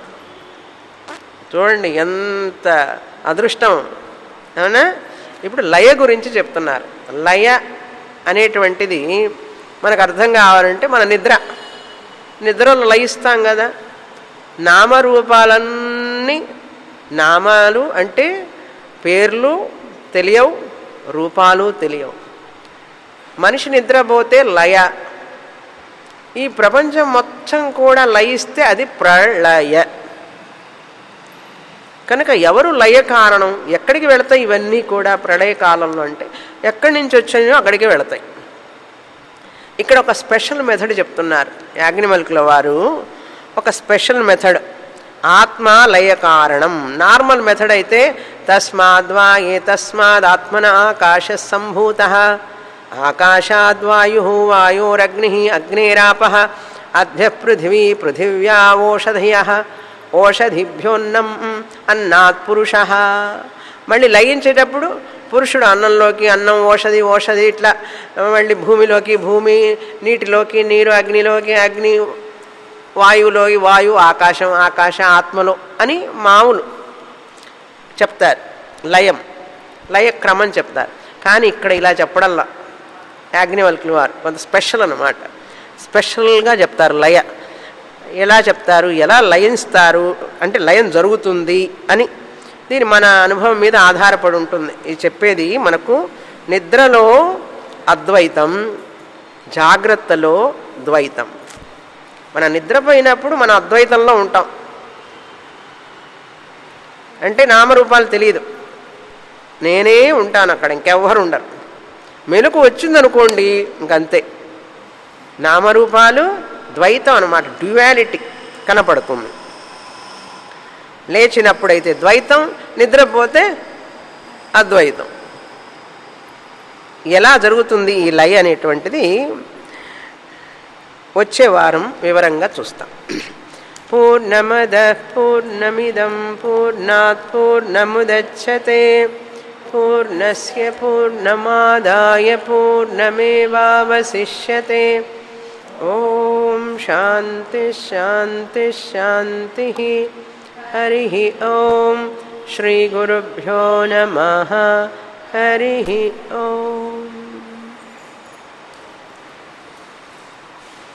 చూడండి ఎంత అదృష్టం అవునా ఇప్పుడు లయ గురించి చెప్తున్నారు లయ అనేటువంటిది మనకు అర్థం కావాలంటే మన నిద్ర నిద్రలో లయిస్తాం కదా నామరూపాలన్నీ నామాలు అంటే పేర్లు తెలియవు రూపాలు తెలియవు మనిషి నిద్రపోతే లయ ఈ ప్రపంచం మొత్తం కూడా లయిస్తే అది ప్రళయ కనుక ఎవరు లయ కారణం ఎక్కడికి వెళతాయి ఇవన్నీ కూడా ప్రళయ కాలంలో అంటే ఎక్కడి నుంచి వచ్చాయో అక్కడికి వెళతాయి ఇక్కడ ఒక స్పెషల్ మెథడ్ చెప్తున్నారు యాజ్ఞవల్కుల వారు ఒక స్పెషల్ మెథడ్ ఆత్మ లయ కారణం నార్మల్ మెథడ్ అయితే తస్మాద్వా ఏ తస్మాద్ ఆత్మన ఆకాశ సంభూత ఆకాశాద్వాయు వాయోరగ్ని అగ్నేరాప అద్భ్య పృథివీ పృథివ్యా ఓషధయ ఓషధిభ్యోన్నం అన్నాత్ పురుష మళ్ళీ లయించేటప్పుడు పురుషుడు అన్నంలోకి అన్నం ఓషధి ఓషధి ఇట్లా మళ్ళీ భూమిలోకి భూమి నీటిలోకి నీరు అగ్నిలోకి అగ్ని వాయువులోకి వాయువు ఆకాశం ఆకాశ ఆత్మలో అని మామూలు చెప్తారు లయం లయ క్రమం చెప్తారు కానీ ఇక్కడ ఇలా చెప్పడంలా యాజ్ఞవల్కులు వారు కొంత స్పెషల్ అన్నమాట స్పెషల్గా చెప్తారు లయ ఎలా చెప్తారు ఎలా లయిస్తారు అంటే లయం జరుగుతుంది అని దీని మన అనుభవం మీద ఆధారపడి ఉంటుంది ఇది చెప్పేది మనకు నిద్రలో అద్వైతం జాగ్రత్తలో ద్వైతం మన నిద్రపోయినప్పుడు మన అద్వైతంలో ఉంటాం అంటే నామరూపాలు తెలియదు నేనే ఉంటాను అక్కడ ఇంకెవ్వరు ఉండరు మెలకు వచ్చిందనుకోండి ఇంకంతే నామరూపాలు ద్వైతం అనమాట డ్యువాలిటీ కనపడుతుంది లేచినప్పుడైతే ద్వైతం నిద్రపోతే అద్వైతం ఎలా జరుగుతుంది ఈ లయ అనేటువంటిది వచ్చే వారం వివరంగా చూస్తాం పూర్ణమద పూర్ణమిదం పూర్ణాత్ పూర్ణముదచ్చతే పూర్ణస్య పూర్ణమాదాయ పూర్ణమేవావశిష్యతే ఓం శాంతి శాంతి శాంతి హరి ఓం శ్రీ గురుభ్యో నమ హరి ఓం